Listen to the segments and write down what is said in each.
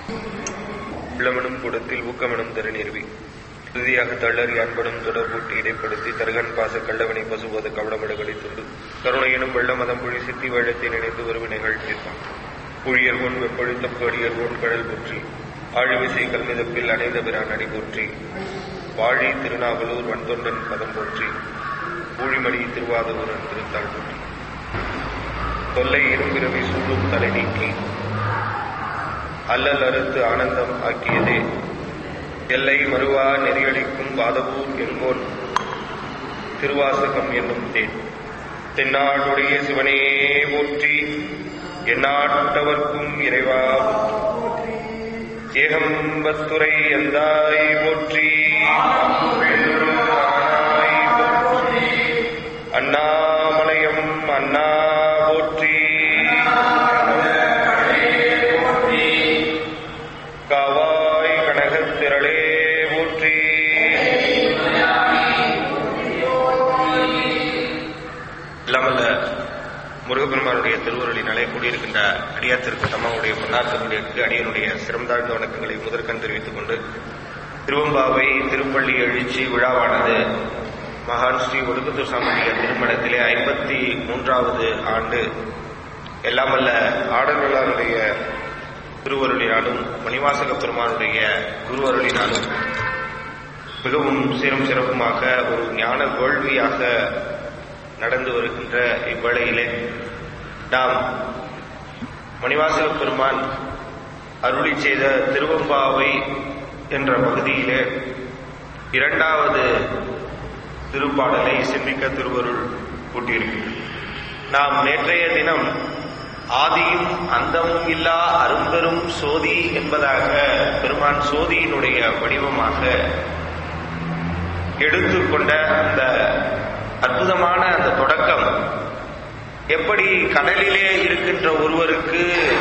உள்ளமெனும் கூடத்தில் ஊக்கமெனும் தர நிறுவி இறுதியாக தள்ளறி அன்பனும் தொடர்பூட்டி இடைப்படுத்தி தருகன் பாச கள்ளவனை பசுபோத கவடமடுகளை துண்டு கருணையெனும் வெள்ள மதம் புழி சித்தி வெள்ளத்தை நினைத்து ஒருவினைகள் தீர்ப்பான் புழியர் கொன் வெப்பொழித்தப்பு அடியர் கொன் கடல் போற்றி ஆழிவிசை கல்மிதப்பில் அணைந்த பிரான் அடி போற்றி வாழி திருநாவலூர் வன்தொண்டன் பதம் போற்றி ஊழிமணி திருவாதூரன் திருத்தாள் போற்றி தொல்லை இரும்பிறவி சூழும் தலை நீக்கி அல்லல் அறுத்து ஆனந்தம் ஆக்கியதே எல்லை மறுவா நெறியடிக்கும் வாதவூர் எங்கோன் திருவாசகம் என்னும் தேன் தென்னாடுடைய சிவனே போற்றி எந்நாட்டவர்க்கும் இறைவா போற்றி. ஏகம்பத்துரை எந்தாய் போற்றி ஆனாய் போற்றி அண்ணாமலையம் அண்ணா போற்றி காவாய் கனகத் திரளே போற்றி இல்லாமல்ல முருகப்பெருமானுடைய திருவருளினாலே கூடியிருக்கின்ற அடியாத்திற்கு தம்மாவுடைய பொன்னாத்தனுடைய அடியனுடைய சிறந்தாழ்ந்த வணக்கங்களை முதற்கண் தெரிவித்துக் கொண்டு திருவம்பாவை திருப்பள்ளி எழுச்சி விழாவானது மகான் ஸ்ரீ ஒடுக்குத்தூர் சாமியுடைய திருமணத்திலே ஐம்பத்தி மூன்றாவது ஆண்டு எல்லாமல்ல ஆடல்களாருடைய திருவருளினாலும் மணிவாசக பெருமானுடைய குருவருளினாலும் மிகவும் சீரும் சிறப்புமாக ஒரு ஞான வேள்வியாக நடந்து வருகின்ற இவ்வேளையிலே நாம் மணிவாசக பெருமான் அருளி செய்த திருவம்பாவை என்ற பகுதியிலே இரண்டாவது திருப்பாடலை சிந்திக்க திருவருள் கூட்டியிருக்கிறோம் நாம் நேற்றைய தினம் ஆதியும் அந்தமும் இல்லா அரும்பெரும் சோதி என்பதாக பெருமான் சோதியினுடைய வடிவமாக எடுத்துக்கொண்ட அந்த அற்புதமான அந்த தொடக்கம் எப்படி கடலிலே இருக்கின்ற ஒருவருக்கு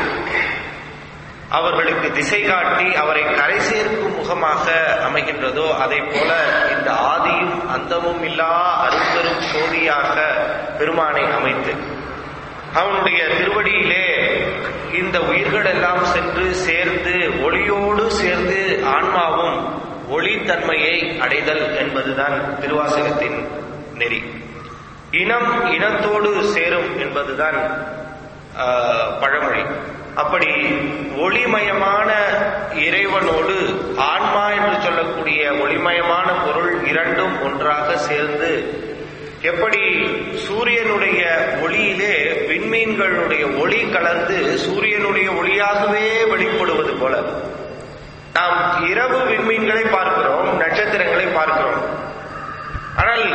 அவர்களுக்கு திசை காட்டி அவரை கரை சேர்க்கும் முகமாக அமைகின்றதோ அதை போல இந்த ஆதியும் அந்தமும் இல்லா அரும்பெரும் சோதியாக பெருமானை அமைத்து அவனுடைய திருவடியிலே இந்த உயிர்கள் எல்லாம் சென்று சேர்ந்து ஒளியோடு சேர்ந்து ஆன்மாவும் ஒளித்தன்மையை அடைதல் என்பதுதான் திருவாசகத்தின் நெறி இனம் இனத்தோடு சேரும் என்பதுதான் ஆஹ், பழமொழி அப்படி ஒளிமயமான இறைவனோடு ஆன்மா என்று சொல்லக்கூடிய ஒளிமயமான பொருள் இரண்டும் ஒன்றாக சேர்ந்து எப்படி சூரியனுடைய ஒளியிலே விண்மீன்களுடைய ஒளி கலந்து சூரியனுடைய ஒளியாகவே வெளிப்படுவது போல நாம் இரவு விண்மீன்களை பார்க்கிறோம் நட்சத்திரங்களை பார்க்கிறோம் ஆனால்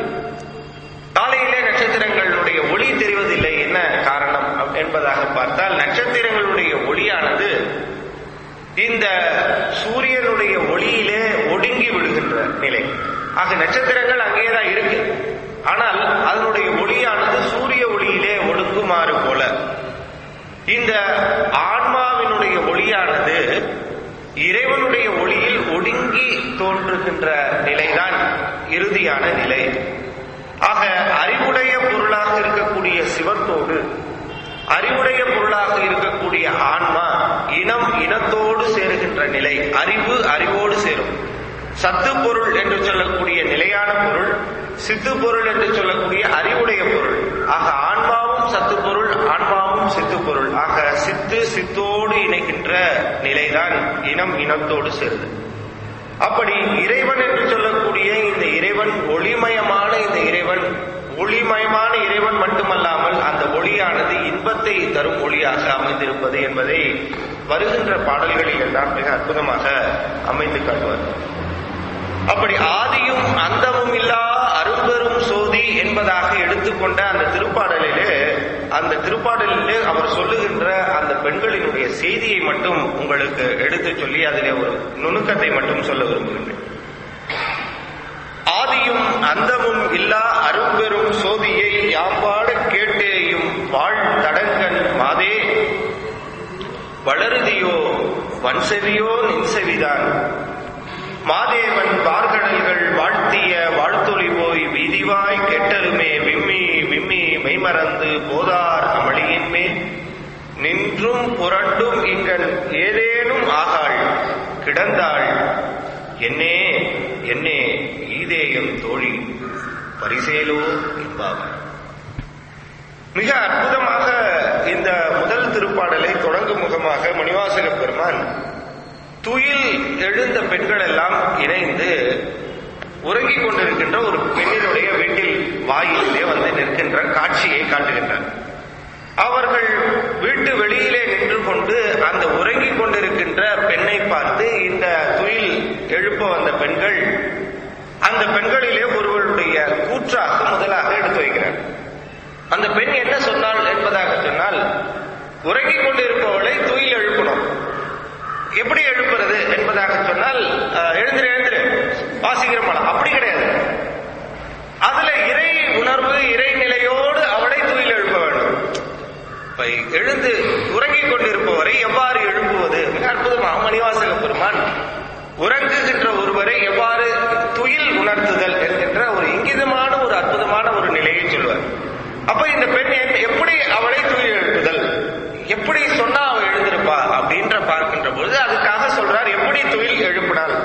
காலையிலே நட்சத்திரங்களுடைய ஒளி தெரிவதில்லை என்ன காரணம் என்பதாக பார்த்தால் நட்சத்திரங்களுடைய ஒளியானது இந்த சூரியனுடைய ஒளியிலே ஒடுங்கி விடுகின்ற நிலை ஆக நட்சத்திரங்கள் அங்கேதான் இருக்கு ஆனால் அதனுடைய ஒளியானது சூரிய ஒளியிலே ஒடுங்குமாறு போல இந்த ஆன்மாவினுடைய ஒளியானது இறைவனுடைய ஒளியில் ஒடுங்கி தோன்றுகின்ற நிலைதான் இறுதியான நிலை ஆக அறிவுடைய பொருளாக இருக்கக்கூடிய சிவத்தோடு அறிவுடைய பொருளாக இருக்கக்கூடிய ஆன்மா இனம் இனத்தோடு சேருகின்ற நிலை அறிவு அறிவோடு சேரும் சத்து பொருள் என்று சொல்லக்கூடிய நிலையான பொருள் சித்து பொருள் என்று சொல்லக்கூடிய அறிவுடைய பொருள் ஆக ஆன்மாவும் சத்து பொருள் ஆன்மாவும் சித்து பொருள் ஆக சித்து சித்தோடு இணைகின்ற நிலைதான் இனம் இனத்தோடு சேருது அப்படி இறைவன் என்று சொல்லக்கூடிய இந்த இறைவன் ஒளிமயமான இந்த இறைவன் ஒளிமயமான இறைவன் மட்டுமல்லாமல் அந்த ஒளியானது இன்பத்தை தரும் ஒளியாக அமைந்திருப்பது என்பதை வருகின்ற பாடல்களில் எல்லாம் மிக அற்புதமாக அமைந்து காட்டுவார் அப்படி ஆதியும் அந்தமும் இல்லா அரும்பெரும் சோதி என்பதாக எடுத்துக்கொண்ட அந்த திருப்பாடலிலே அந்த திருப்பாடலிலே அவர் சொல்லுகின்ற அந்த பெண்களினுடைய செய்தியை மட்டும் உங்களுக்கு எடுத்து சொல்லி அதிலே ஒரு நுணுக்கத்தை மட்டும் சொல்ல விரும்புகின்றேன் ஆதியும் அந்தமும் இல்லா அரும்பெரும் சோதியை யாம்பாட கேட்டேயும் வாழ் தடங்கன் மாதே வளருதியோ வன்செவியோ நின்செவிதான் மாதேவன் பார்கடல்கள் வாழ்த்திய வாழ்த்தொலி போய் வீதிவாய் கெட்டருமே விம்மி விம்மி மெய்மறந்து போதார் அமளியின் மேல் நின்றும் புரண்டும் இங்கன் ஏதேனும் ஆக கிடந்தாள் என்னே என்னே ஈதேயம் தோழி பரிசேலோ என்பாவார் மிக அற்புதமாக இந்த முதல் திருப்பாடலை தொடங்கும் முகமாக மணிவாசக பெருமான் துயில் எழுந்த பெண்கள் எல்லாம் இணைந்து உறங்கிக் கொண்டிருக்கின்ற ஒரு பெண்ணினுடைய வீட்டில் வாயிலே வந்து நிற்கின்ற காட்சியை காட்டுகின்றார் அவர்கள் வீட்டு வெளியிலே நின்று கொண்டு அந்த உறங்கிக் கொண்டிருக்கின்ற பெண்ணை பார்த்து இந்த துயில் எழுப்ப வந்த பெண்கள் அந்த பெண்களிலே ஒருவருடைய கூற்றாக முதலாக எடுத்து வைக்கிறார் அந்த பெண் என்ன சொன்னாள் என்பதாக சொன்னால் உறங்கிக் கொண்டிருப்பவளை துயில் எழுப்பணும் எப்படி எழுப்புறது என்பதாக சொன்னால் அஹ், எழுந்திரு எழுந்திரு வாசிக்கிறோம் அப்படி கிடையாது அதுல இறை உணர்வு இறை நிலையோடு அவளை துயில் எழுப்ப வேண்டும் இப்ப எழுந்து உறங்கிக் கொண்டிருப்பவரை எவ்வாறு எழுப்புவது மிக அற்புதமாக மணிவாசக பெருமான் உறங்குகின்ற ஒருவரை எவ்வாறு துயில் உணர்த்துதல் என்கின்ற ஒரு இங்கிதமான ஒரு அற்புதமான ஒரு நிலையை சொல்வார் அப்ப இந்த பெண் என்ன- எப்படி அவளை துயில் எழுப்புதல் எப்படி சொன்னா அவ எழுந்திருப்பா அப்படின்ற பார்க்கின்ற பொழுது அதுக்காக சொல்றார் எப்படி துயில் எழுப்பினாள்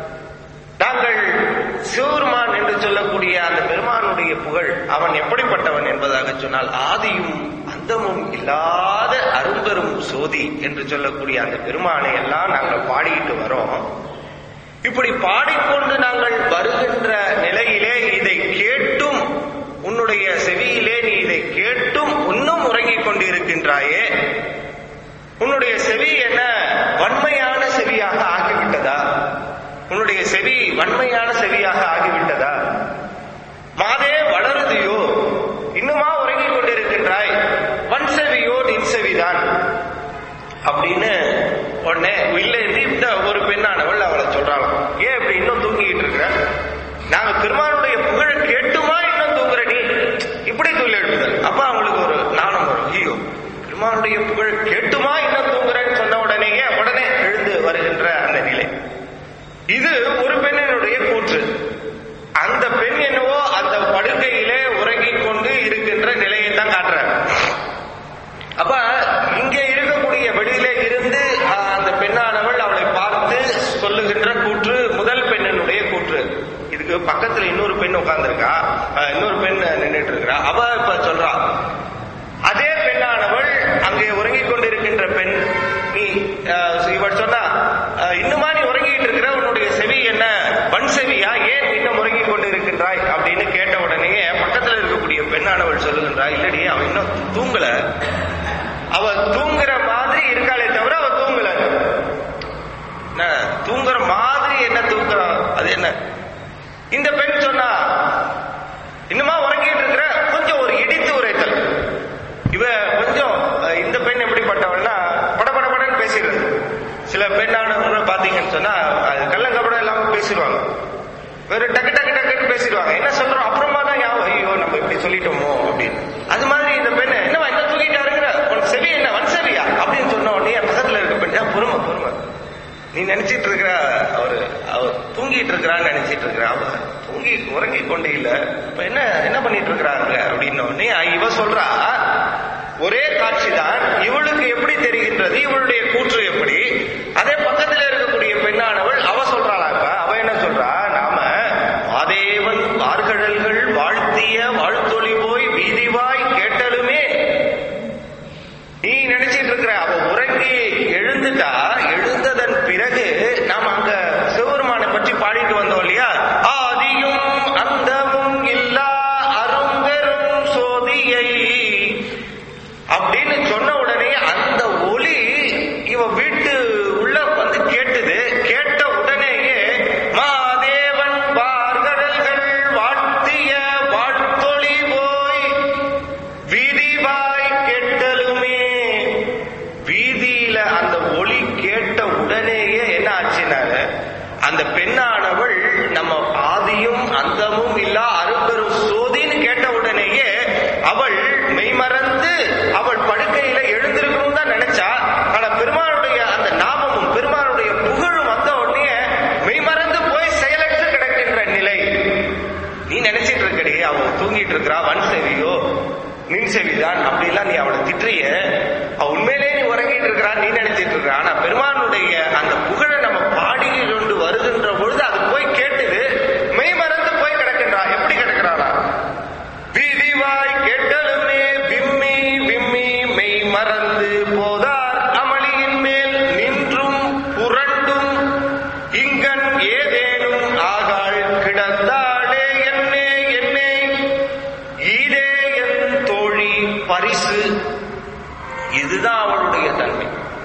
நாங்கள் சிவபெருமான் என்று சொல்லக்கூடிய அந்த பெருமானுடைய புகழ் அவன் எப்படிப்பட்டவன் என்பதாக சொன்னால் ஆதியும் அந்தமும் இல்லாத அரும்பெரும் சோதி என்று சொல்லக்கூடிய அந்த பெருமானை எல்லாம் நாங்கள் பாடிட்டு வரோம் இப்படி பாடிக்கொண்டு நாங்கள் வருகின்ற நிலையிலே இதை கேட்டும் உன்னுடைய செவியிலே நீ இதை கேட்டும் இன்னும் உறங்கிக் கொண்டிருக்கின்றாயே உன்னுடைய செவி என்ன வன்மையான செவியாக ஆகிவிட்டதா உன்னுடைய செவி வன்மையான செவியாக ஆகிவிட்டதா மாதே வளருதியோ இன்னுமா உறங்கிக் கொண்டிருக்கின்றாய் வன் செவியோ நின் செவிதான் அப்படின்னு உடனே இல்லை இந்த ஒரு பெண்ணானவள் அவளை சொல்றாளாம் ஏன் இப்படி இன்னும் தூங்கிட்டு இருக்கிற நாங்க பெருமானுடைய புகழ கேட்டுமா இன்னும் தூங்குற நீ இப்படி துள்ளி எழுப்புதல் அப்ப அவங்களுக்கு ஒரு நாணம் வரும் ஐயோ பெருமானுடைய புகழ் கேட்டுமா இன்னும் தூங்குறேன்னு சொன்ன உடனேயே உடனே எழுந்து வருகின்ற அந்த நிலை இது ஒரு பெண்ணினுடைய கூற்று அந்த பெண் என்னவோ அந்த படுக்கையிலே உறங்கிக் கொண்டு இருக்கின்ற நிலையை தான் காட்டுறார் அப்ப இங்கே இருக்கக்கூடிய வெளியிலே இருந்து அஹ், அந்த பெண்ணானவள் அவளை பார்த்து சொல்லுகின்ற கூற்று முதல் பெண்ணினுடைய கூற்று இதுக்கு பக்கத்துல இன்னொரு பெண் உட்கார்ந்திருக்கா அஹ், இன்னொரு பெண் நின்றுட்டு இருக்கிறா அவ இப்ப சொல்றா அதே பெண்ணானவள் அங்கே உறங்கிக் கொண்டிருக்கின்ற பெண் நீ அஹ், இவள் சொன்னா அஹ், இன்னுமா நீ உறங்கிட்டு இருக்கிற உன்னுடைய செவி என்ன வன் செவியா ஏன் இன்னும் உறங்கிக் கொண்டிருக்கின்றாய் அப்படின்னு கேட்ட உடனேயே பக்கத்துல இருக்கக்கூடிய பெண்ணானவள் சொல்லுகின்றாய் இல்லடி அவன் இன்னும் தூங்கல அவ தூங்குற மாதிரி இருக்காளே தவிர அவ தூங்கல என்ன தூங்குற மாதிரி என்ன தூங்குறான் அது என்ன இந்த பெண் சொன்னா இன்னுமா உறங்கிட்டு இருக்கிற கொஞ்சம் ஒரு இடித்து உரைத்தல் இவ கொஞ்சம் அஹ், இந்த பெண் எப்படிப்பட்டவள்னா படபடபடன்னு பேசிடுறது சில பெண்ணானவங்க பாத்தீங்கன்னு சொன்னா அது கள்ளங்கபடம் இல்லாம பேசிடுவாங்க வெறும் டக்கு டக்கு டக்குன்னு பேசிடுவாங்க என்ன சொல்றோம் அப்புறமா தான் ஞாபகம் ஐயோ நம்ம இப்படி சொல்லிட்டோமோ அப்படின்னு அது மாதிரி இந்த பெண்ணு என்னவா என்ன தூக்கிட்டாருங்கிற உனக்கு செவி என்ன வன் செவியா அப்படின்னு சொன்ன உடனே பக்கத்துல இருக்க பெண் "ஏன், பொறுமை பொறுமை நீ நினைச்சிட்டு இருக்கிற அவரு அவர் தூங்கிட்டு இருக்கிறான்னு நினைச்சிட்டு இருக்கிற அவ தூங்கி உறங்கி கொண்டு இல்ல இப்ப என்ன என்ன பண்ணிட்டு இருக்கிறாங்க அப்படின்ன உடனே இவ சொல்றா ஒரே காட்சி தான் இவளுக்கு எப்படி தெரிகின்றது இவளுடைய கூற்று எப்படி அதே பக்கத்துல இருக்கக்கூடிய பெண்ணானவள் அவ சொல்றாளா இப்ப அவ என்ன சொல்றா நாம மாதேவன் வார்கடல்கள் வாழ்த்திய வாழ்த்தொளி போய் வீதிவாய் கேட்டலுமே நீ நினைச்சிட்டு இருக்கிற அவ உறங்கி எழுந்துட்டா எழுந்ததன் பிறகு நாம் அங்க சிவபெருமானை பற்றி பாடிட்டு வந்தோம் இல்லையா ஆதியும் அந்தமும் இல்லா அரும்பெரும் சோதியை அப்படின்னு சொன்ன உடனே அந்த ஒலி இவ வீட்டு உள்ள வந்து கேட்டது கேட்ட உடனேயே மாதேவன் பார்கடல்கள் வாழ்த்திய வாழ்த்தொளி போய் வீதிவாய் கேட்டலுமே வீதியில அந்த ஒளி கேட்ட உடனேயே என்ன ஆச்சுனாரு அந்த பெண்ணானவள் நம்ம ஆதியும் அந்தமும் இல்லா அரும்பெரும் சோதின்னு கேட்ட உடனேயே அவள் மெய்மறந்து அவள் படுக்கையில எழுந்திருக்கணும் தான் நினைச்சா ஆனா பெருமானுடைய அந்த நாமமும் பெருமானுடைய புகழும் வந்த உடனே மெய்மறந்து போய் செயலற்று கிடக்கின்ற நிலை நீ நினைச்சிட்டு இருக்கடி அவ தூங்கிட்டு இருக்கிறா வன் செவியோ நின் செவிதான் அப்படிலாம் நீ அவளை திட்டுறிய அவ உண்மையிலேயே நீ உறங்கிட்டு இருக்கிறா நீ நினைச்சிட்டு இருக்கிற ஆனா பெருமானுடைய அந்த புகழை நம்ம பாடி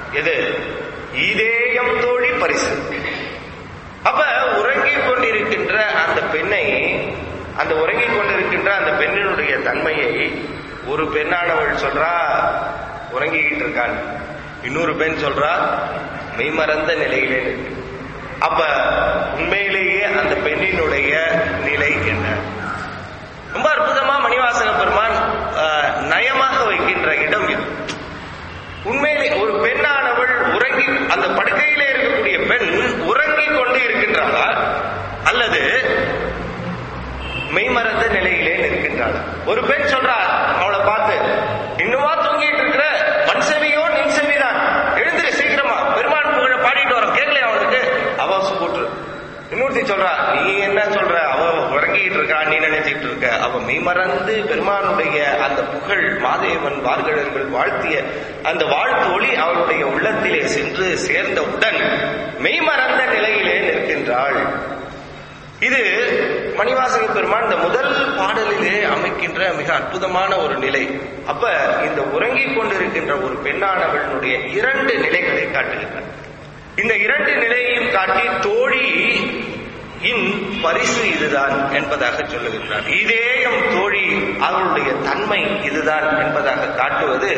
எது இதேயம் தோழி பரிசு அப்ப உறங்கிக் கொண்டிருக்கின்ற அந்த பெண்ணை அந்த உறங்கிக் கொண்டிருக்கின்ற அந்த பெண்ணினுடைய தன்மையை ஒரு பெண்ணானவள் சொல்றா உறங்கிக்கிட்டு இருக்கான் இன்னொரு பெண் சொல்றா மெய்மறந்த நிலையிலே இருக்கு அப்ப உண்மையிலேயே அந்த பெண்ணினுடைய நிலை என்ன ரொம்ப அற்புதமா மணிவாசக பெருமான் ஆஹ், நயமாக வைக்கின்ற இடம் இது உண்மையிலே ஒரு பெண்ணானவள் உறங்கி அந்த படுக்கையிலே இருக்கக்கூடிய பெண் உறங்கிக் கொண்டு இருக்கின்றாளா அல்லது மெய்மறந்த நிலையிலே நிற்கின்றாளா ஒரு பெண் சொல்றா அவளை பார்த்து இன்னுமா தூங்கிட்டு இருக்கிற மண் செவியோ நின் செவிதான் எழுந்திரு சீக்கிரமா பெருமான் புகழ பாடிட்டு வரோம் கேட்கலையா அவளுக்கு அவ போட்டு இன்னொருத்தி சொல்றா நீ என்ன சொல்ற அவ உறங்கிட்டு இருக்கா நீ நினைச்சிட்டு இருக்க அவ மெய்மறந்து பெருமானுடைய அந்த புகழ் மாதேவன் வார்கழர்கள் வாழ்த்திய அந்த வாழ்த்து ஒளி அவளுடைய உள்ளத்திலே சென்று சேர்ந்தவுடன் மெய்மறந்த நிலையிலே நிற்கின்றாள் இது மணிவாசக பெருமான் இந்த முதல் பாடலிலே அமைக்கின்ற மிக அற்புதமான ஒரு நிலை அப்ப இந்த உறங்கிக் கொண்டிருக்கின்ற ஒரு பெண்ணானவளுடைய இரண்டு நிலைகளை காட்டுகின்றார் இந்த இரண்டு நிலையையும் காட்டி தோழி இன் பரிசு இதுதான் என்பதாக சொல்லுகின்றார் இதேயம் தோழி அவளுடைய தன்மை இதுதான் என்பதாக காட்டுவது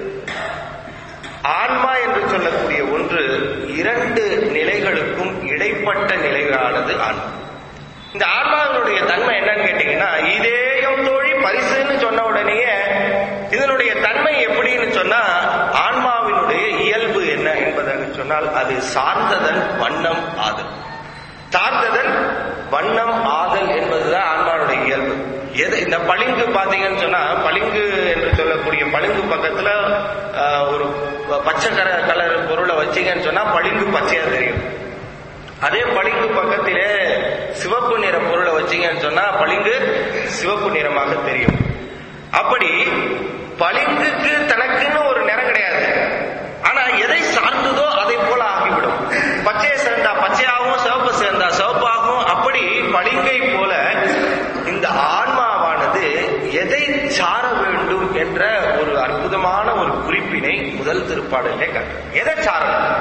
ஆன்மா என்று சொல்லக்கூடிய ஒன்று இரண்டு நிலைகளுக்கும் இடைப்பட்ட நிலைகளானது ஆன்மா இந்த ஆன்மாவினுடைய தன்மை என்னன்னு கேட்டீங்கன்னா இதேயம் தோழி பரிசுன்னு சொன்ன உடனேயே இதனுடைய தன்மை எப்படின்னு சொன்னா ஆன்மாவினுடைய இயல்பு என்ன என்பதாக சொன்னால் அது சார்ந்ததன் வண்ணம் ஆதல் சார்ந்ததன் வண்ணம் ஆதல் என்பதுதான் ஆன்மாவுடைய இயல்பு எது இந்த பளிங்கு பாத்தீங்கன்னு சொன்னா பளிங்கு என்று சொல்லக்கூடிய பளிங்கு பக்கத்துல ஆஹ், ஒரு பச்சை கர கலர் பொருளை வச்சீங்கன்னு சொன்னா பளிங்கு பச்சையா தெரியும் அதே பளிங்கு பக்கத்திலே சிவப்பு நிற பொருளை வச்சீங்கன்னு சொன்னா பளிங்கு சிவப்பு நிறமாக தெரியும் அப்படி பளிங்குக்கு தனக்குன்னு ஒரு நிறம் கிடையாது ஆனா எதை சார்ந்ததோ அதை போல ஆகிவிடும் பச்சையை சேர்ந்தா பச்சையாகவும் சிவப்பு சேர்ந்தா சிவப்பாகும் அப்படி பளிங்கை போல இந்த ஆன்மாவானது எதை சார வேண்டும் என்ற ஒரு அற்புதமான ஒரு குறிப்பினை முதல் திருப்பாடலே கற்று எதை சாரணும்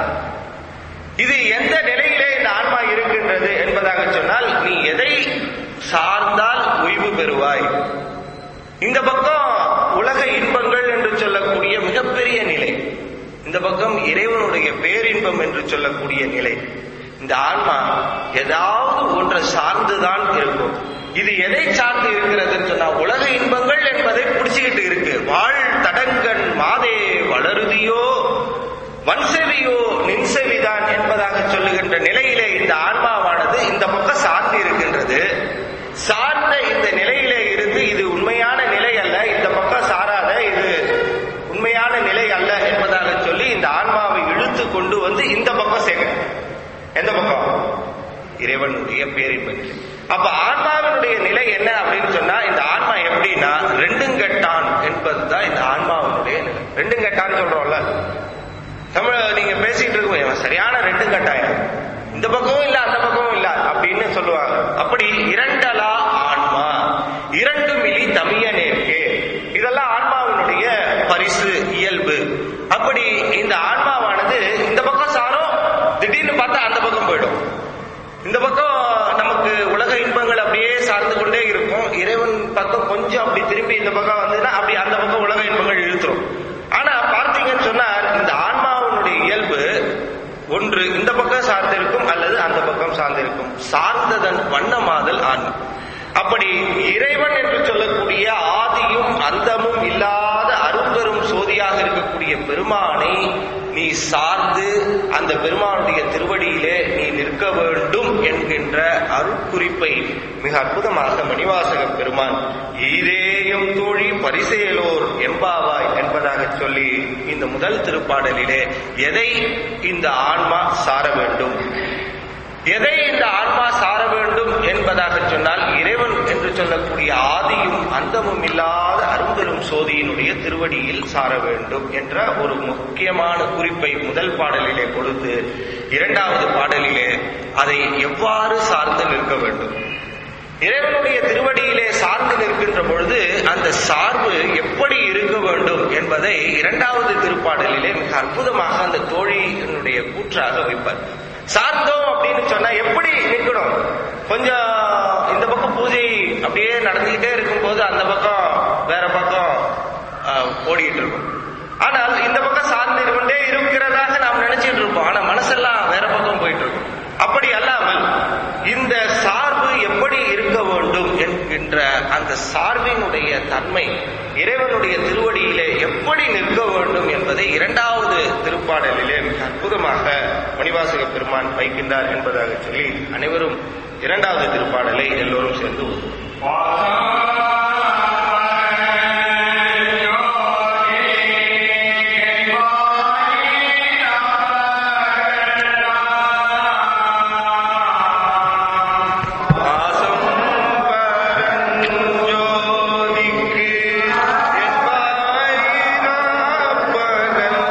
இது எந்த நிலையிலே இந்த ஆன்மா இருக்கின்றது என்பதாக சொன்னால் நீ எதை சார்ந்தால் ஓய்வு பெறுவாய் இந்த பக்கம் உலக இன்பங்கள் என்று சொல்லக்கூடிய மிகப்பெரிய நிலை இந்த பக்கம் இறைவனுடைய பேரின்பம் என்று சொல்லக்கூடிய நிலை இந்த ஆன்மா ஏதாவது ஒன்றை சார்ந்துதான் இருக்கும் இது எதை சார்ந்து இருக்கிறதுன்னு சொன்னா உலக இன்பங்கள் என்பதை பிடிச்சுக்கிட்டு இருக்கு வாழ் தடங்கன் மாதே வளருதியோ வன்செவியோ நின்செவிதான் என்பதாக சொல்லுகின்ற நிலையிலே இந்த ஆன்மாவானது இந்த பக்கம் சார்ந்து இருக்கின்றது சார்ந்த இந்த நிலையிலே இருந்து இது உண்மையான நிலை அல்ல இந்த பக்கம் சாராத இது உண்மையான நிலை அல்ல என்பதாக சொல்லி இந்த ஆன்மாவை இழுத்து கொண்டு வந்து இந்த பக்கம் சேர்க்க எந்த பக்கம் இறைவனுடைய பேரின்ப நிலை அப்ப ஆன்மாவினுடைய நிலை என்ன அப்படின்னு சொன்னா இந்த ஆன்மா எப்படின்னா ரெண்டுங்கட்டான் என்பதுதான் இந்த ஆன்மாவினுடைய நிலை ரெண்டுங்கட்டான்னு சொல்றோம்ல தமிழ நீங்க பேசிட்டு இருக்கும் இவன் சரியான ரெண்டு கட்டாயம் இந்த பக்கமும் இல்ல அந்த பக்கமும் இல்ல அப்படின்னு சொல்லுவாங்க அப்படி இரண்டலா ஆன்மா இரண்டு மிலி தமிய நேர்க்கே இதெல்லாம் ஆன்மாவினுடைய பரிசு இயல்பு அப்படி இந்த ஆன்மாவானது இந்த பக்கம் சாரும் திடீர்னு பார்த்தா அந்த பக்கம் போயிடும் இந்த பக்கம் நமக்கு உலக இன்பங்கள் அப்படியே சார்ந்து கொண்டே இருக்கும் இறைவன் பக்கம் கொஞ்சம் அப்படி திரும்பி இந்த பக்கம் வந்ததுன்னா அப்படி அந்த பக்கம் உலக இன்பங்கள் இழுத்துரும் ஆனா பார்த்தீங்கன்னு சொன்னா இந்த ஆன்மாவினுடைய இயல்பு ஒன்று இந்த பக்கம் சார்ந்திருக்கும் அல்லது அந்த பக்கம் சார்ந்திருக்கும் சார்ந்ததன் வண்ணமாதல் ஆன்மா அப்படி இறைவன் என்று சொல்லக்கூடிய ஆதியும் அந்தமும் இல்லாத அரும்பெரும் சோதியாக இருக்கக்கூடிய பெருமானை நீ சார்ந்து அந்த பெருமானுடைய திருவடியிலே நீ நிற்க வேண்டும் என்கின்ற அருட்குறிப்பை மிக அற்புதமாக மணிவாசக பெருமான் ஈரேயும் தோழி பரிசேலோர் எம்பாவாய் என்பதாக சொல்லி இந்த முதல் திருப்பாடலிலே எதை இந்த ஆன்மா சார வேண்டும் எதை இந்த ஆன்மா சார வேண்டும் என்பதாக சொன்னால் இறைவன் என்று சொல்லக்கூடிய ஆதியும் அந்தமும் இல்லாத அரும்பெரும் சோதியினுடைய திருவடியில் சார வேண்டும் என்ற ஒரு முக்கியமான குறிப்பை முதல் பாடலிலே கொடுத்து இரண்டாவது பாடலிலே அதை எவ்வாறு சார்ந்து நிற்க வேண்டும் இறைவனுடைய திருவடியிலே சார்ந்து நிற்கின்ற பொழுது அந்த சார்பு எப்படி இருக்க வேண்டும் என்பதை இரண்டாவது திருப்பாடலிலே மிக அற்புதமாக அந்த தோழியினுடைய கூற்றாக வைப்பார் சார்ந்தோம் அப்படின்னு சொன்னா எப்படி நிற்கணும் கொஞ்சம் இந்த பக்கம் பூஜை அப்படியே நடந்துகிட்டே இருக்கும்போது அந்த பக்கம் வேற பக்கம் ஆஹ், ஓடிட்டு இருக்கும் ஆனால் இந்த பக்கம் சார்ந்து கொண்டே இருக்கிறதாக நாம் நினைச்சிட்டு இருப்போம் ஆனா மனசெல்லாம் வேற பக்கம் போயிட்டு இருக்கும் அப்படி அல்லாமல் இந்த சார்பு எப்படி இருக்க வேண்டும் என்கின்ற அந்த சார்பினுடைய தன்மை இறைவனுடைய திருவடியிலே எப்படி நிற்க வேண்டும் என்பதை இரண்டாவது திருப்பாடலிலே மிக அற்புதமாக மணிவாசக பெருமான் வைக்கின்றார் என்பதாக சொல்லி அனைவரும் இரண்டாவது திருப்பாடலை எல்லோரும் சேர்ந்து ஓதுவோம். பாசம் பரஞ்சோதிக்கு என்பாய் நாப்பகல்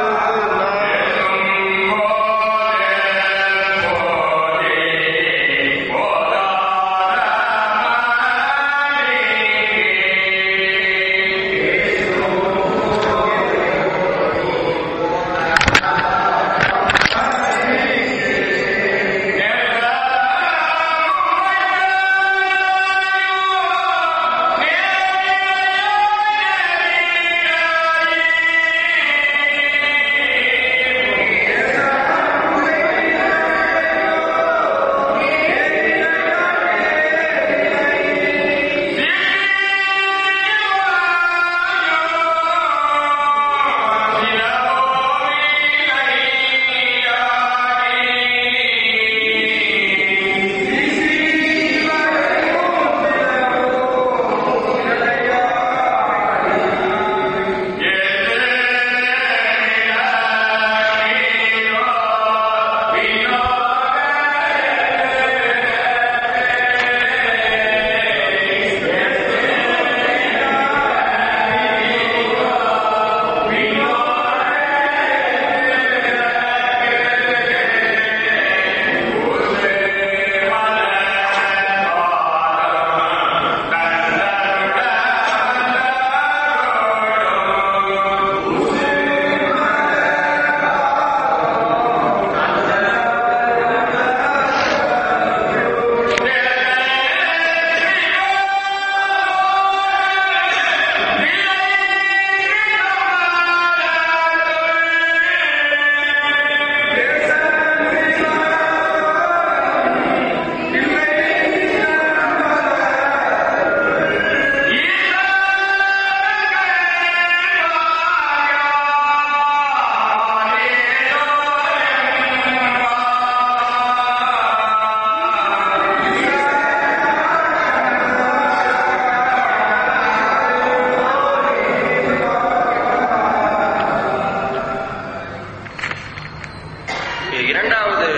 இரண்டாவது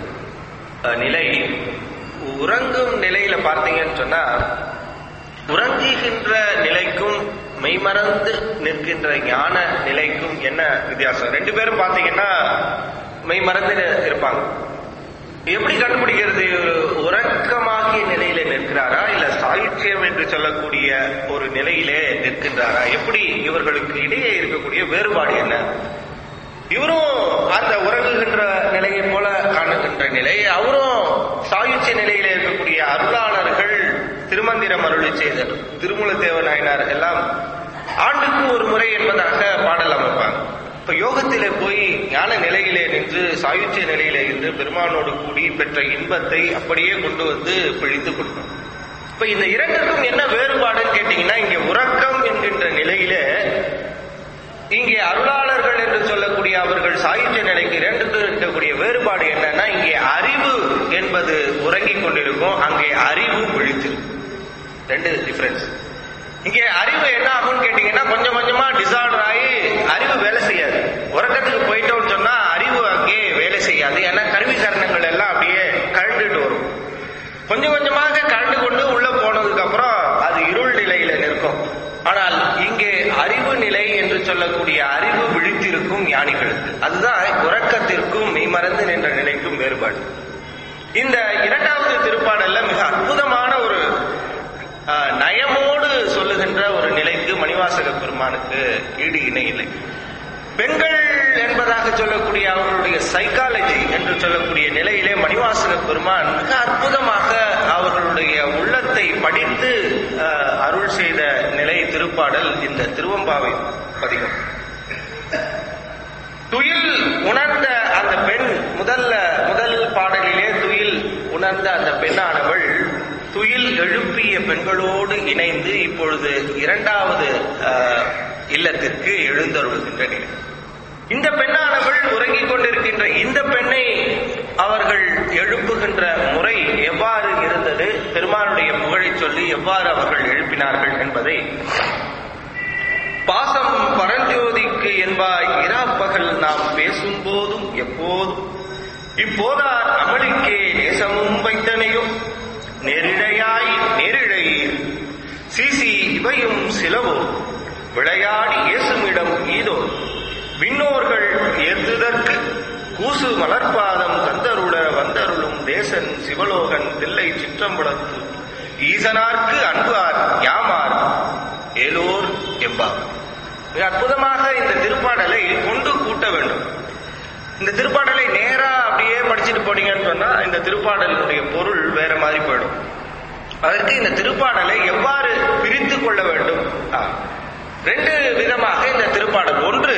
அஹ், நிலை உறங்கும் நிலையில பார்த்தீங்கன்னு சொன்னா உறங்குகின்ற நிலைக்கும் மெய்மறந்து நிற்கின்ற ஞான நிலைக்கும் என்ன வித்தியாசம் ரெண்டு பேரும் பார்த்தீங்கன்னா மெய்மறந்து இருப்பாங்க எப்படி கண்டுபிடிக்கிறது இவரு உறக்கமாகிய நிலையில நிற்கிறாரா இல்ல சாயுச்சியம் என்று சொல்லக்கூடிய ஒரு நிலையிலே நிற்கின்றாரா எப்படி இவர்களுக்கு இடையே இருக்கக்கூடிய வேறுபாடு என்ன இவரும் அந்த உறங்குகின்ற நிலையை போல காணுகின்ற நிலை அவரும் சாயுச்சிய நிலையில இருக்கக்கூடிய அருளாளர்கள் திருமந்திரம் அருளி செய்தல் திருமூலதேவ நாயனார் எல்லாம் ஆண்டுக்கு ஒரு முறை என்பதாக பாடல் அமைப்பாங்க இப்ப யோகத்திலே போய் ஞான நிலையிலே நின்று சாயுச்சிய நிலையிலே இருந்து பெருமானோடு கூடி பெற்ற இன்பத்தை அப்படியே கொண்டு வந்து பிழிந்து கொடுக்கும் இப்ப இந்த இரண்டுக்கும் என்ன வேறுபாடுன்னு கேட்டீங்கன்னா இங்க உறக்கம் என்கின்ற நிலையிலே இங்கே அருளாளர்கள் என்று சொல்லக்கூடிய அவர்கள் சாகித்ய நிலைக்கு இரண்டுக்கும் இருக்கக்கூடிய வேறுபாடு என்னன்னா இங்கே அறிவு என்பது உறங்கிக் கொண்டிருக்கும் அங்கே அறிவு விழித்திருக்கும் ரெண்டு டிஃபரன்ஸ் இங்கே அறிவு என்ன ஆகும்னு கேட்டீங்கன்னா கொஞ்சம் கொஞ்சமா டிசார்டர் ஆகி அறிவு வேலை செய்யாது உறக்கத்துக்கு போயிட்டோம்னு சொன்னா அறிவு அங்கே வேலை செய்யாது ஏன்னா கருவி கரணங்கள் எல்லாம் அப்படியே கழண்டுட்டு வரும் கொஞ்சம் கொஞ்சமாக கலந்து கொண்டு உள்ள போனதுக்கு அப்புறம் அது இருள் நிலையில நிற்கும் ஆனால் இங்கே அறிவு நிலை என்று சொல்லக்கூடிய அறிவு விழித்திருக்கும் ஞானிகளுக்கு அதுதான் உறக்கத்திற்கும் மெய்மறந்து நின்ற நிலைக்கும் வேறுபாடு இந்த இரண்டாவது திருப்பாடல்ல மிக அற்புதமான ஒரு மணிவாசக பெருமானுக்கு ஈடு இணை இல்லை பெண்கள் என்பதாக சொல்லக்கூடிய அவர்களுடைய சைக்காலஜி என்று சொல்லக்கூடிய நிலையிலே மணிவாசக பெருமான் மிக அற்புதமாக அவர்களுடைய உள்ளத்தை படித்து அஹ், அருள் செய்த நிலை திருப்பாடல் இந்த திருவம்பாவை பதிகம் துயில் உணர்ந்த அந்த பெண் முதல்ல முதல் பாடலிலே துயில் உணர்ந்த அந்த பெண்ணானவள் துயில் எழுப்பிய பெண்களோடு இணைந்து இப்பொழுது இரண்டாவது அஹ், இல்லத்திற்கு எழுந்தருளுகின்ற நிலை இந்த பெண்ணானவள் உறங்கிக் கொண்டிருக்கின்ற இந்த பெண்ணை அவர்கள் எழுப்புகின்ற முறை எவ்வாறு இருந்தது பெருமானுடைய புகழைச் சொல்லி எவ்வாறு அவர்கள் எழுப்பினார்கள் என்பதை பாசம் பரஞ்சோதிக்கு என்பாய் இராப்பகல் நாம் பேசும் போதும் எப்போதும் இப்போதார் அமளிக்கே நேசமும் வைத்தனையும் நெரிழையாய் நெரிழையீர் சிசி இவையும் சிலவோ விளையாடி இயேசுமிடம் ஈதோ விண்ணோர்கள் ஏத்துதற்கு கூசு மலர்பாதம் தந்தருள வந்தருளும் தேசன் சிவலோகன் தில்லை சிற்றம்பலத்து ஈசனார்க்கு அன்புவார் யாமார் ஏலோர் என்பார் மிக அற்புதமாக இந்த திருப்பாடலை கொண்டு கூட்ட வேண்டும் இந்த திருப்பாடலை நேரா அப்படியே படிச்சுட்டு போனீங்கன்னு சொன்னா இந்த திருப்பாடலினுடைய பொருள் வேற மாதிரி போயிடும் அதற்கு இந்த திருப்பாடலை எவ்வாறு பிரித்து கொள்ள வேண்டும் ஆ, ரெண்டு விதமாக இந்த திருப்பாடல் ஒன்று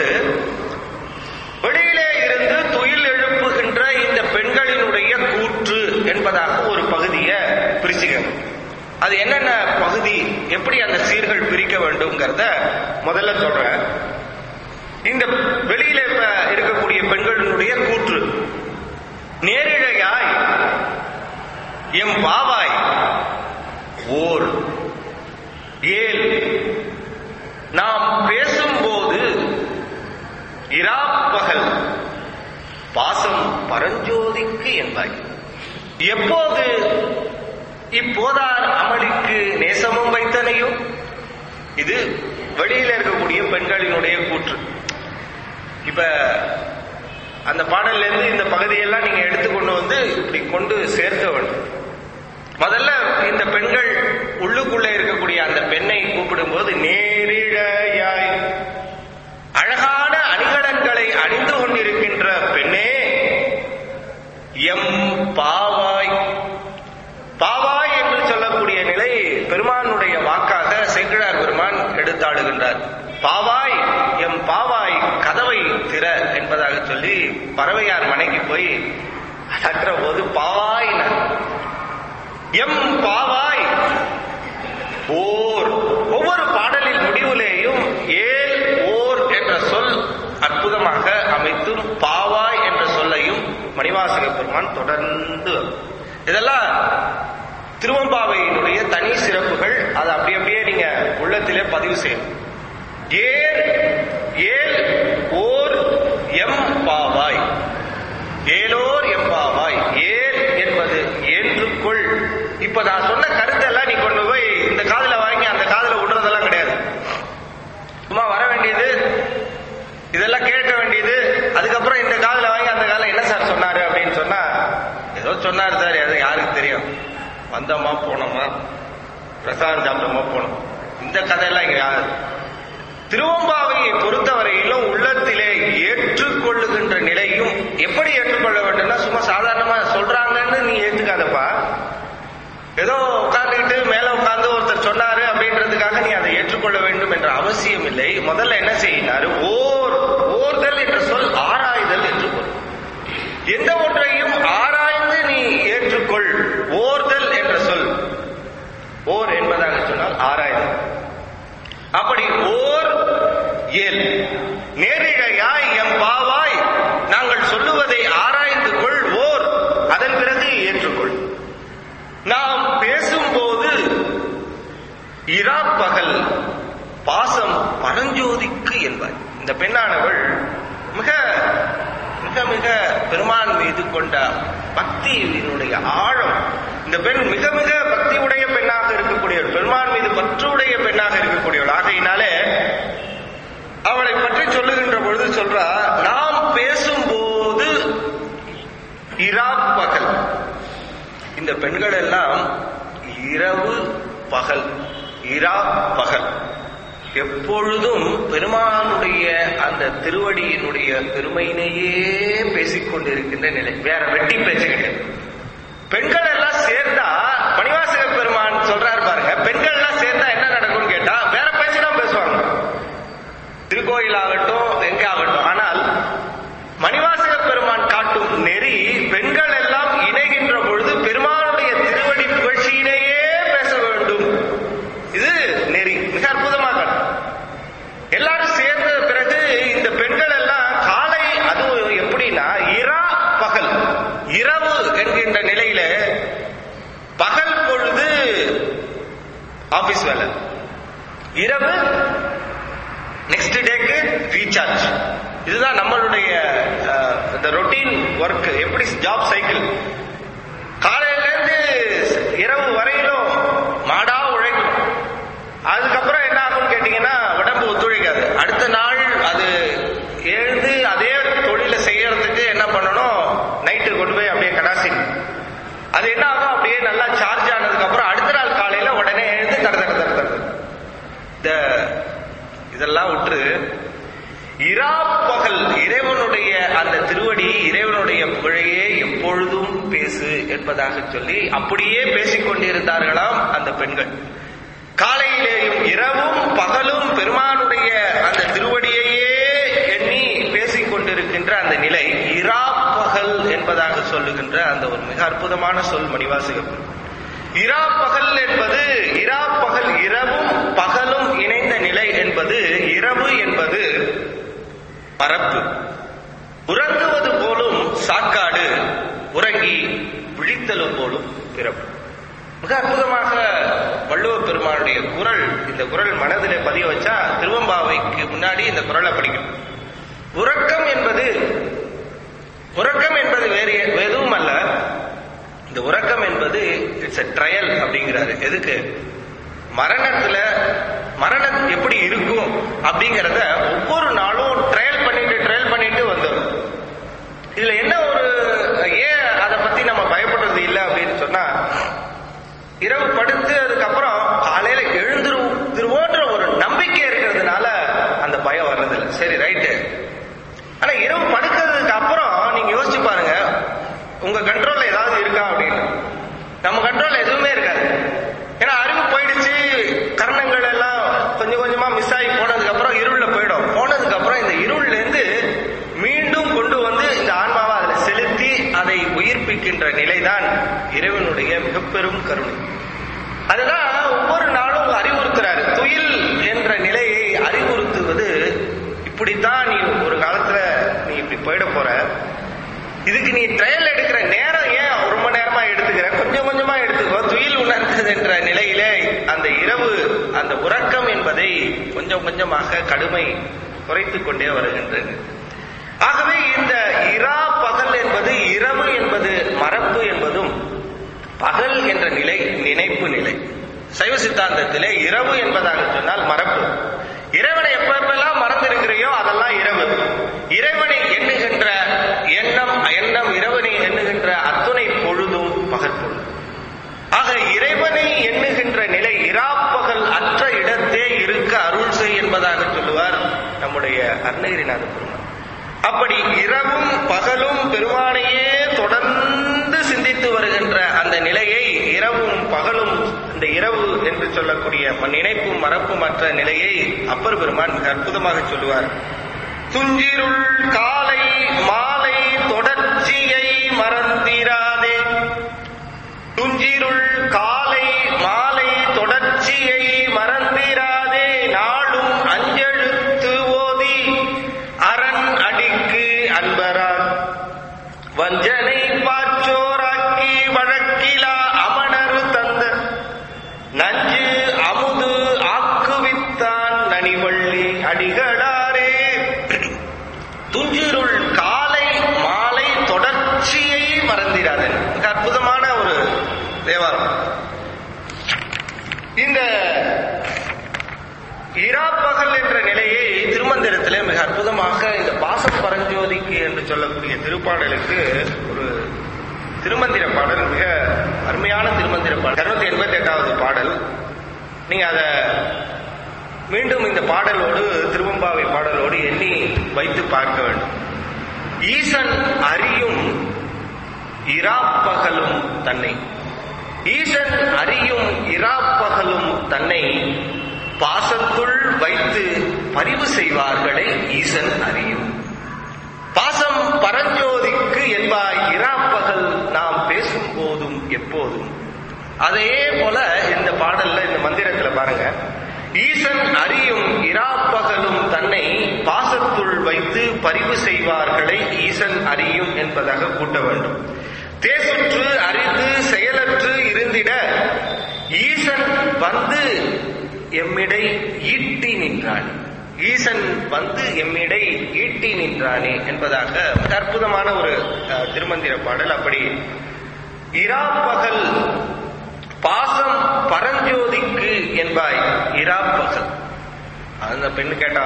வெளியிலே இருந்து துயில் எழுப்புகின்ற இந்த பெண்களினுடைய கூற்று என்பதாக ஒரு பகுதியை பிரிச்சுக்கணும் அது என்னென்ன பகுதி எப்படி அந்த சீர்கள் பிரிக்க வேண்டும்ங்கிறத முதல்ல சொல்றேன் இந்த வெளியில இப்ப இருக்கக்கூடிய பெண்களினுடைய கூற்று நேரிழையாய் எம் பாவாய் ஓர் ஏல் நாம் பேசும்போது இராப்பகல் பாசம் பரஞ்சோதிக்கு என்பாய் எப்போது இப்போதார் அமளிக்கு நேசமும் வைத்தனையும் இது வெளியில இருக்கக்கூடிய பெண்களினுடைய கூற்று இப்ப அந்த பாடல்ல இருந்து இந்த பகுதியெல்லாம் நீங்க எடுத்துக்கொண்டு வந்து இப்படி கொண்டு சேர்க்க வேண்டும் முதல்ல இந்த பெண்கள் உள்ளுக்குள்ள இருக்கக்கூடிய அந்த பெண்ணை கூப்பிடும்போது நேரிழையாய் அழகான அணிகலன்களை அணிந்து கொண்டிருக்கின்ற பெண்ணே எம் பாவாய் பாவாய் என்று சொல்லக்கூடிய நிலை பெருமானுடைய வாக்காக சேக்கிழார் பெருமான் எடுத்தாடுகின்றார் பாவாய் எம் பாவாய் கதவை திற என்பதாக சொல்லி பறவையார் மனைக்கு போய் அகற்ற போது பாவாய் எம் பாவாய் ஓர் ஒவ்வொரு பாடலின் முடிவிலேயும் ஏல் ஓர் என்ற சொல் அற்புதமாக அமைத்தும் பாவாய் என்ற சொல்லையும் மணிவாசக பெருமான் தொடர்ந்து வரும். இதெல்லாம் திருவம்பாவையினுடைய தனி சிறப்புகள் அதை அப்படி அப்படியே நீங்க உள்ளத்திலே பதிவு செய்யணும் ஏர் ஏல் ஓர் எம் பாவாய் ஏலோர் எம்பாவாய் ஏர் என்பது ஏற்றுக்கொள் இப்ப நான் சொன்ன கருத்தெல்லாம் நீ கொண்டு போய் இந்த காதுல வாங்கி அந்த காதுல விடுறதெல்லாம் கிடையாது சும்மா வர வேண்டியது இதெல்லாம் கேட்க வேண்டியது அதுக்கப்புறம் இந்த காதுல வாங்கி அந்த காதுல என்ன சார் சொன்னாரு அப்படின்னு சொன்னா ஏதோ சொன்னாரு சார் அது யாருக்கு தெரியும் வந்தோமா போனோமா பிரசாதம் சாப்பிட்டோமா போனோம் இந்த கதையெல்லாம் இங்க யாரு திருவம்பாவையை பொறுத்தவரையிலும் உள்ளத்திலே ஏற்றுக்கொள்ளுகின்ற நிலையும் எப்படி ஏற்றுக்கொள்ள வேண்டும்னா சும்மா சாதாரணமா சொல்றாங்கன்னு நீ ஏத்துக்காதப்பா ஏதோ உட்கார்ந்துக்கிட்டு மேல உட்கார்ந்து ஒருத்தர் சொன்னாரு அப்படின்றதுக்காக நீ அதை ஏற்றுக்கொள்ள வேண்டும் என்ற அவசியம் இல்லை முதல்ல என்ன செய்யினாரு ஓர் ஓர்தல் என்ற சொல் ஆராய்தல் என்று பொருள் எந்த ஒன்றையும் ஆராய்ந்து நீ ஏற்றுக்கொள் ஓர்தல் என்ற சொல் ஓர் என்பதாக சொன்னால் ஆராய்தல் அப்படி ஓர் ஏல் நேரிழையாய் எம் பாவாய் நாங்கள் சொல்லுவதை ஆராய்ந்து கொள் ஓர் அதன் பிறகு ஏற்றுக்கொள் நாம் பேசும்போது இராப்பகல் பாசம் பரஞ்சோதிக்கு என்பார் இந்த பெண்ணானவள் மிக மிக மிக பெருமான் மீது கொண்ட பக்தியினுடைய ஆழம் இந்த பெண் மிக மிக பக்தியுடைய பெண்ணாக இருக்கக்கூடியவள் பெருமான் மீது பற்றுடைய பெண்ணாக இருக்கக்கூடியவள் ஆகையினாலே அவளை பற்றி சொல்லுகின்ற பொழுது சொல்றா நாம் பேசும்போது இராப்பகல் இந்த பெண்கள் எல்லாம் இரவு பகல் இரா பகல் எப்பொழுதும் பெருமானுடைய அந்த திருவடியினுடைய பெருமையினையே பேசிக் கொண்டிருக்கின்ற நிலை வேற வெட்டி பேச்சு கிடையாது பெண்கள் எல்லாம் சேர்ந்தா மணிவாசக பெருமான் சொல்றாரு பாருங்க பெண்கள் எல்லாம் சேர்ந்தா என்ன நடக்கும்னு கேட்டா வேற பேச்சு தான் பேசுவாங்க திருக்கோயில் ஆகட்டும் எங்க ஆகட்டும் ஆனால் மணிவாசக பெருமான் காட்டும் நெறி பெண்கள் எல்லாம் இணைகின்ற பொழுது பெருமானுடைய திருவடி புகழ்ச்சியிலேயே பேச வேண்டும் இது நெறி மிக அற்புதமாக காட்டும். எல்லாரும் சேர்ந்த பிறகு இந்த பெண்கள் எல்லாம் காலை அது எப்படின்னா இரா பகல் இரவு என்கின்ற நிலையில பகல் பொழுது ஆபீஸ் வேலை இரவு நெக்ஸ்ட் டேக்கு ரீசார்ஜ் இதுதான் நம்மளுடைய அஹ், இந்த ரொட்டீன் ஒர்க் எப்படி ஜாப் சைக்கிள் காலையில இருந்து இரவு வரையிலும் மாடா உழைக்கும் அதுக்கப்புறம் என்ன ஆகும்னு கேட்டீங்கன்னா உடம்பு ஒத்துழைக்காது அடுத்த நாள் அது எழுந்து அதே தொழிலை செய்யறதுக்கு என்ன பண்ணணும் நைட்டு கொண்டு போய் அப்படியே கடாசி அது என்ன ஆகும் அப்படியே நல்லா சார்ஜ் ஆனதுக்கு அப்புறம் அடுத்த நாள் காலையில உடனே எழுந்து தட தட தட தட இந்த இதெல்லாம் விட்டு இராப்பகல் இறைவனுடைய அந்த திருவடி இறைவனுடைய புகழையே எப்பொழுதும் பேசு என்பதாக சொல்லி அப்படியே பேசிக் கொண்டிருந்தார்களாம் அந்த பெண்கள் காலையிலேயும் இரவும் பகலும் பெருமானுடைய அந்த திருவடியையே எண்ணி பேசிக் கொண்டிருக்கின்ற அந்த நிலை இராப்பகல் என்பதாக சொல்லுகின்ற அந்த ஒரு மிக அற்புதமான சொல் மணிவாசகம் இரா பகல் என்பது இரா பகல் இரவும் பகலும் இணைந்த நிலை என்பது இரவு என்பது பரப்பு உறங்குவது போலும் சாக்காடு உறங்கி விழித்தலும் போலும் பிறப்பு மிக அற்புதமாக வள்ளுவ பெருமானுடைய குரல் இந்த குரல் மனதிலே பதிய வச்சா திருவம்பாவைக்கு முன்னாடி இந்த குரலை படிக்கணும் உறக்கம் என்பது உறக்கம் என்பது வேறு எதுவும் அல்ல இந்த உறக்கம் என்பது இட்ஸ் எ ட்ரையல் அப்படிங்கிறாரு எதுக்கு மரணத்துல மரணம் எப்படி இருக்கும் அப்படிங்கறத ஒவ்வொரு நாளும் ட்ரையல் பண்ணிட்டு ட்ரையல் பண்ணிட்டு வந்துடும் இதுல என்ன ஒரு ஏன் அதை பத்தி நம்ம பயப்படுறது இல்லை அப்படின்னு சொன்னா இரவு படுத்து அதுக்கப்புறம் காலையில எழுந்துருவோன்ற ஒரு நம்பிக்கை இருக்கிறதுனால அந்த பயம் வர்றதில்லை சரி ரைட்டு ஆனா இரவு படுக்கிறதுக்கு அப்புறம் நீங்க யோசிச்சு பாருங்க உங்க கண்ட்ரோல்ல ஏதாவது இருக்கா அப்படின்னு நம்ம கண்ட்ரோல்ல எதுவுமே இருக்காது ஏன்னா அறிவு போயிடுச்சு கரணங்கள் எல்லாம் கொஞ்சம் கொஞ்சமா மிஸ் ஆகி போனதுக்கு அப்புறம் இருள்ல போயிடும் போனதுக்கு அப்புறம் இந்த இருள்ல இருந்து மீண்டும் கொண்டு வந்து இந்த ஆன்மாவை அதுல செலுத்தி அதை உயிர்ப்பிக்கின்ற நிலைதான் இறைவனுடைய மிகப்பெரும் கருணை அதுதான் ஒவ்வொரு நாளும் அறிவுறுத்துறாரு துயில் என்ற நிலையை அறிவுறுத்துவது இப்படித்தான் நீ ஒரு காலத்துல நீ இப்படி போயிட போற இதுக்கு நீ ட்ரையல் எடுக்கிற நேரம் ஏன் ரொம்ப நேரமா எடுத்துக்கிற கொஞ்சம் கொஞ்சமா எடுத்துக்கோ துயில் உணர்ந்தது என்ற நிலையிலே அந்த இரவு அந்த உறக்கம் என்பதை கொஞ்சம் கொஞ்சமாக கடுமை குறைத்துக் கொண்டே வருகின்றது ஆகவே இந்த இரா பகல் என்பது இரவு என்பது மரப்பு என்பதும் பகல் என்ற நிலை நினைப்பு நிலை சைவ சித்தாந்தத்திலே இரவு என்பதாக சொன்னால் மரப்பு இறைவனை எப்ப எப்பெல்லாம் மறந்திருக்கிறையோ அதெல்லாம் இரவு இறைவனை எண்ணுகின்ற எண்ணம் எண்ணம் இறைவனை எண்ணுகின்ற அத்துணை பொழுதும் பகல் பொழுது ஆக இறைவனை எண்ணுகின்ற நிலை இராப்பகல் அற்ற இடத்தே இருக்க அருள் செய் என்பதாக சொல்லுவார் நம்முடைய அருணகிரிநாத பெருமான் அப்படி இரவும் பகலும் பெருமானையே தொடர்ந்து சிந்தித்து வருகின்ற அந்த நிலையை இரவும் பகலும் இந்த இரவு என்று சொல்லக்கூடிய நினைப்பும் மறப்பும் அற்ற நிலையை அப்பர் பெருமான் மிக அற்புதமாக சொல்லுவார் துஞ்சிருள் காலை மாலை தொடர்ச்சியை மறந்திராதே துஞ்சிருள் காலை மாலை தொடர்ச்சியை மறந்திராதே நாளும் அஞ்செழுத்து ஓதி அரண் அடிக்கு அன்பரான் வஞ்சனை பாச்சோராக்கி வழக்கிலா அமணரு தந்த நஞ்சு அமுது ஆக்குவித்தான் நனிவள்ளி அடிகளாரே துஞ்சிருள் காலை மாலை தொடர்ச்சியை மறந்திராதன் மிக அற்புதமான ஒரு தேவாரம் இந்த இராப்பகல் என்ற நிலையை திருமந்திரத்திலே மிக அற்புதமாக இந்த பாசம் பரஞ்சோதிக்கு என்று சொல்லக்கூடிய திருப்பாடலுக்கு ஒரு திருமந்திர பாடல் மிக அருமையான திருமந்திர பாடல் இருநூத்தி எண்பத்தி எட்டாவது பாடல் நீங்க அத மீண்டும் இந்த பாடலோடு திருவம்பாவை பாடலோடு எண்ணி வைத்து பார்க்க வேண்டும் ஈசன் அறியும் இராப்பகலும் தன்னை ஈசன் அறியும் இராப்பகலும் தன்னை பாசத்துள் வைத்து பரிவு செய்வார்களை ஈசன் அறியும் பாசம் பரஞ்சோதிக்கு என்பாய் இராப்பகல் நாம் பேசும் போதும் எப்போதும் அதே போல இந்த பாடல்ல இந்த மந்திரத்துல பாருங்க ஈசன் அறியும் இராப்பகலும் தன்னை பாசத்துள் வைத்து பரிவு செய்வார்களை ஈசன் அறியும் என்பதாக கூட்ட வேண்டும் தேசுற்று அறிந்து செயலற்று இருந்திட ஈசன் வந்து எம்மிடை ஈட்டி நின்றான் ஈசன் வந்து எம்மிடை ஈட்டி நின்றானே என்பதாக மிக அற்புதமான ஒரு அஹ், திருமந்திர பாடல் அப்படி இராப்பகல் பாசம் பரஞ்சோதிக்கு என்பாய் இராப்பகல் அந்த பெண்ணு கேட்டா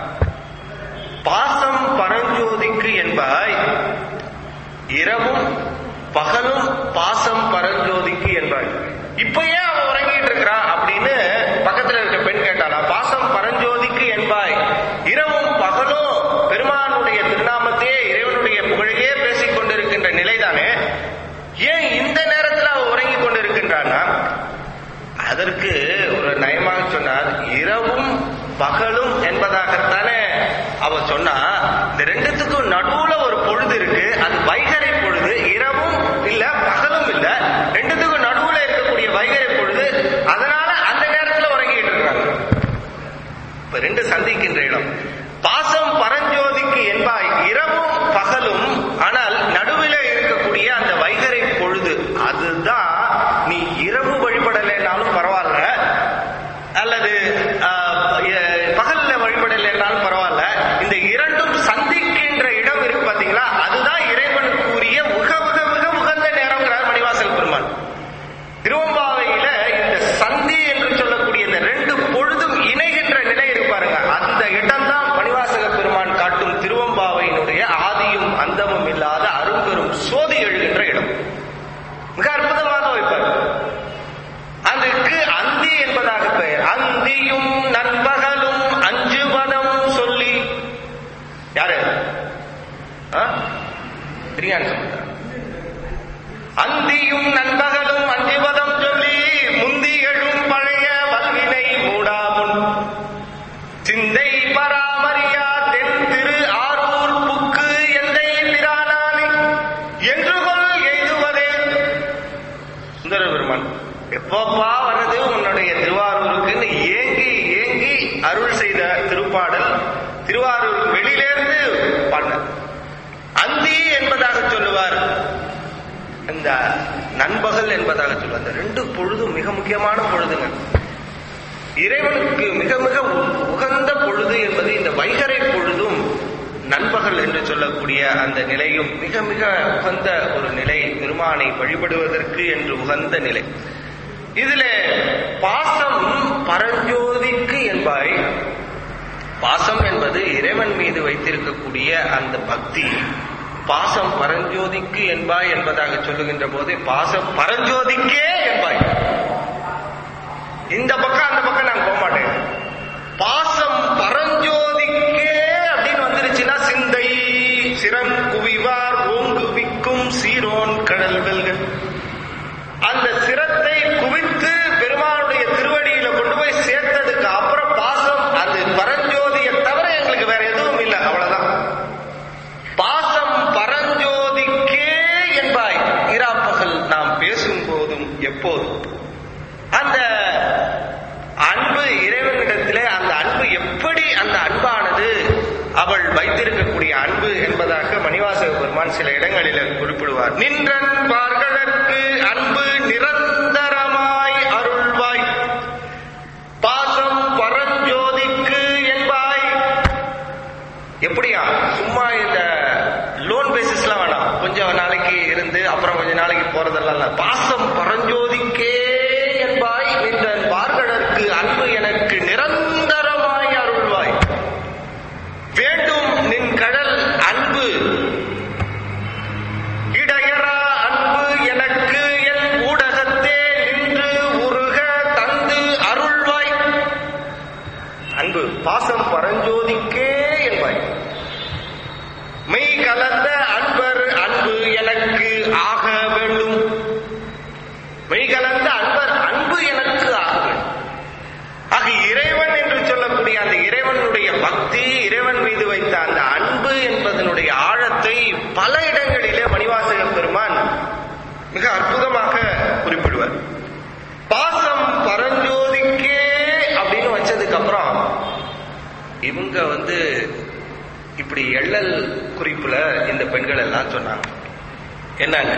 பாசம் பரஞ்சோதிக்கு என்பாய் இரவும் பகலும் பாசம் பரஞ்சோதிக்கு என்பாய் இப்ப ஏன் அவ உறங்கிட்டு இருக்கிறா அப்படின்னு பக்கத்துல இருக்க பெண் கேட்டாளா பாசம் பரஞ்சோதிக்கு என்பாய் இரவும் பகலும் பெருமானுடைய திருநாமத்தையே இறைவனுடைய புகழையே பேசிக் கொண்டிருக்கின்ற நிலைதானே ஏன் இந்த நேரத்துல அவ உறங்கிக் கொண்டிருக்கின்றான்னா அதற்கு ஒரு நயமாக சொன்னார் இரவும் பகலும் என்பதாகத்தானே அவ சொன்னா இந்த ரெண்டுத்துக்கும் நடுவுல ஒரு பொழுது இருக்கு அது வைகரை பொழுது இரவும் இல்ல பகலும் இல்ல ரெண்டுத்துக்கும் நடுவுல இருக்கக்கூடிய வைகரை பொழுது அதனால அந்த நேரத்துல உறங்கிட்டு இருக்காங்க இப்ப ரெண்டு சந்திக்கின்ற இடம் பாசம் பரஞ்சோதிக்கு என்பாய் இரவும் பகலும் ஆனால் நடுவில் இருக்கக்கூடிய அந்த வைகரை பொழுது அதுதான் நீ இரவு வழிபடலைனாலும் பரவாயில்ல அல்லது ஆஹ், எ- பகல்ல வழிபடலைனாலும் பரவாயில்ல இந்த இரண்டும் சந்திக்கின்ற இடம் இருக்கு பாத்தீங்களா அதுதான் இறைவனுக்குரிய மிக மிக மிக உகந்த நேரம்ங்கிறார் மணிவாசல் பெருமான் திருவம்பாவையில இந்த சந்தி என்று சொல்லக்கூடிய இந்த ரெண்டு பொழுதும் இணைகின்ற நிலை இருக்கு பாருங்க அந்த இடம்தான் மணிவாசக பெருமான் காட்டும் திருவம்பாவையினுடைய ஆதியும் அந்தமும் இல்லாத அரும்பெரும் சோதி எழுகின்ற இடம் மிக அற்புதமாக வைப்பார் அதுக்கு அந்தி என்பதாக பெயர் அந்தியும் நண்பகலும் அஞ்சுவனம் சொல்லி யாரு ஆ? பிரியாணி சொல்றார் அந்தியும் நண்பகலும் அஞ்சுவதம் சொல்லி முந்தி எழும் பழைய வல்வினை மூடாமுன் சிந்தை பராமரியா தென் திரு ஆரூர் புக்கு எந்தை பிரானானி என்று கொள் எய்துவதே சுந்தர பெருமான் எப்பப்பா வர்றது உன்னுடைய திருவாரூருக்குன்னு ஏங்கி ஏங்கி அருள் செய்த திருப்பாடல் திருவாரூர் வெளியிலிருந்து பாடினார் அந்தி என்பதாக சொல்லுவார் இந்த நண்பகல் என்பதாக சொல்லுவார் இந்த ரெண்டு பொழுதும் மிக முக்கியமான பொழுதுங்க இறைவனுக்கு மிக மிக உ- உகந்த பொழுது என்பது இந்த வைகரை பொழுதும் நண்பகல் என்று சொல்லக்கூடிய அந்த நிலையும் மிக மிக உகந்த ஒரு நிலை பெருமானை வழிபடுவதற்கு என்று உகந்த நிலை இதுல பாசம் பரஞ்சோதிக்கு என்பாய் பாசம் என்பது இறைவன் மீது வைத்திருக்கக்கூடிய அந்த பக்தி பாசம் பரஞ்சோதிக்கு என்பாய் என்பதாக சொல்லுகின்ற போது பாசம் பரஞ்சோதிக்கே என்பாய் இந்த பக்கம் அந்த பக்கம் நான் போக மாட்டேன் பாசம் பரஞ்சோதிக்கே அப்படின்னு வந்துருச்சுன்னா சிந்தை சிரம் குவிவார் ஓங்குவிக்கும் சீரோன் கடல் வெல்க அந்த சிரத்தை குவித்து பெருமானுடைய திருவடியில கொண்டு போய் சேர்த்ததுக்கு அப்புறம் பாசம் அது பரஞ்சோதியை தவிர எங்களுக்கு வேற எதுவும் இல்லை அவ்வளவுதான் பாசம் பரஞ்சோதிக்கே என்பாய் இராப்பகல் நாம் பேசும் போதும் எப்போதும் அந்த அன்பு இறைவனிடத்திலே அந்த அன்பு எப்படி அந்த அன்பானது அவள் வைத்திருக்கக்கூடிய அன்பு என்பதாக மணிவாசக பெருமான் சில இடங்களில் குறிப்பிடுவார் நின்றன் பார்கடற்கு அன்பு நிரந்தரமாய் அருள்வாய் பாசம் பரஞ்சோதிக்கு என்பாய் எப்படியா சும்மா இந்த லோன் பேசிஸ்லாம் வேணாம் கொஞ்சம் நாளைக்கு இருந்து அப்புறம் கொஞ்ச நாளைக்கு போறதெல்லாம் இல்ல. பாசம் பரஞ்சோதிக்கே என்பாய் நின்றன் பார்கடற்கு அன்பு எனக்கு நிரந்தரமாய் அருள்வாய் வேண்டும் நின் கடல் அன்பு இடையறா அன்பு எனக்கு என் ஊடகத்தே நின்று உருக தந்து அருள்வாய் இவங்க வந்து இப்படி எள்ளல் குறிப்புல இந்த பெண்கள் எல்லாம் சொன்னாங்க என்னங்க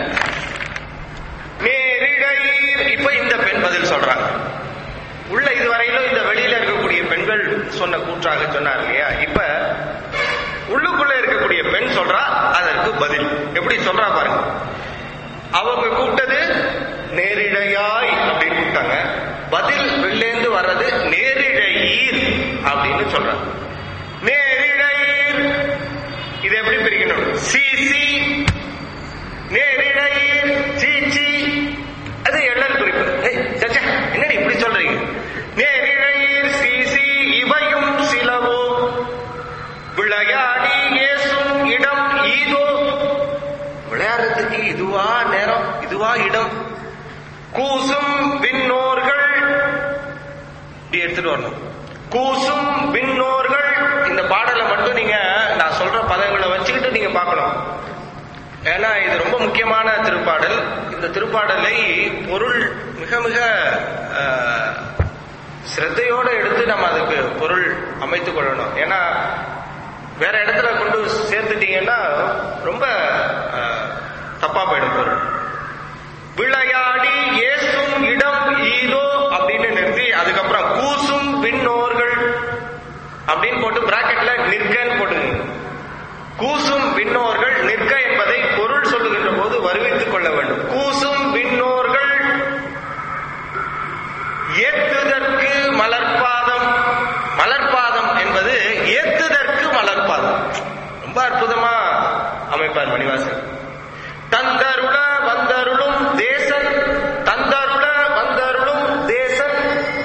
நேரிழையீர் இப்ப இந்த பெண் பதில் சொல்றாங்க உள்ள இதுவரையிலும் இந்த வெளியில இருக்கக்கூடிய பெண்கள் சொன்ன கூற்றாக சொன்னார் இல்லையா இப்ப உள்ளுக்குள்ள இருக்கக்கூடிய பெண் சொல்றா அதற்கு பதில் எப்படி சொல்றா பாருங்க அவங்க கூப்பிட்டது நேரிழையாய் அப்படின்னு கூப்பிட்டாங்க பதில் வெளிலேந்து வர்றது நேரிழையீர் அப்படின்னு சொல்றாங்க நேரிழையீர் இது எப்படி பிரிக்கணும் சி சி நேரிழையீர் சி சி அது எள்ளல் குறிப்பு ஏய், சச்சே, என்னடி இப்படி சொல்றீங்க நேரிழையீர் சி சி இவையும் சிலவோ விளையாடி ஏசும் இடம் ஈதோ விளையாடுறதுக்கு இதுவா நேரம் இதுவா இடம் கூசும் விண்ணோர்கள் இப்படி எடுத்துட்டு வரணும் கூசும் விண்ணோர்கள் இந்த பாடலை மட்டும் நீங்க நான் சொல்ற பதங்களை வச்சுக்கிட்டு நீங்க பார்க்கணும் ஏன்னா இது ரொம்ப முக்கியமான திருப்பாடல் இந்த திருப்பாடலை பொருள் மிக மிக அஹ், சிரத்தையோட எடுத்து நம்ம அதுக்கு பொருள் அமைத்துக் கொள்ளணும் ஏன்னா வேற இடத்துல கொண்டு சேர்த்துட்டீங்கன்னா ரொம்ப அஹ், தப்பா போயிடும் பொருள் விளையாடி ஏசும் இடம் ஈதோ அப்படின்னு நிறுத்தி அதுக்கப்புறம் கூசும் விண்ணோர்கள் அப்படின்னு போட்டு பிராக்கெட்ல நிற்கன்னு போட்டுங்க கூசும் விண்ணோர்கள் நிற்க என்பதை பொருள் சொல்லுகின்ற போது வருவித்துக் கொள்ள வேண்டும் கூசும் விண்ணோர்கள் ஏத்துதற்கு மலர்பாதம் மலர்பாதம் என்பது ஏத்துதற்கு மலர்பாதம் ரொம்ப அற்புதமா அமைப்பார் மணிவாசன் தந்தருள வந்தருளும் தேசன் தந்தருள வந்தருளும் தேசன்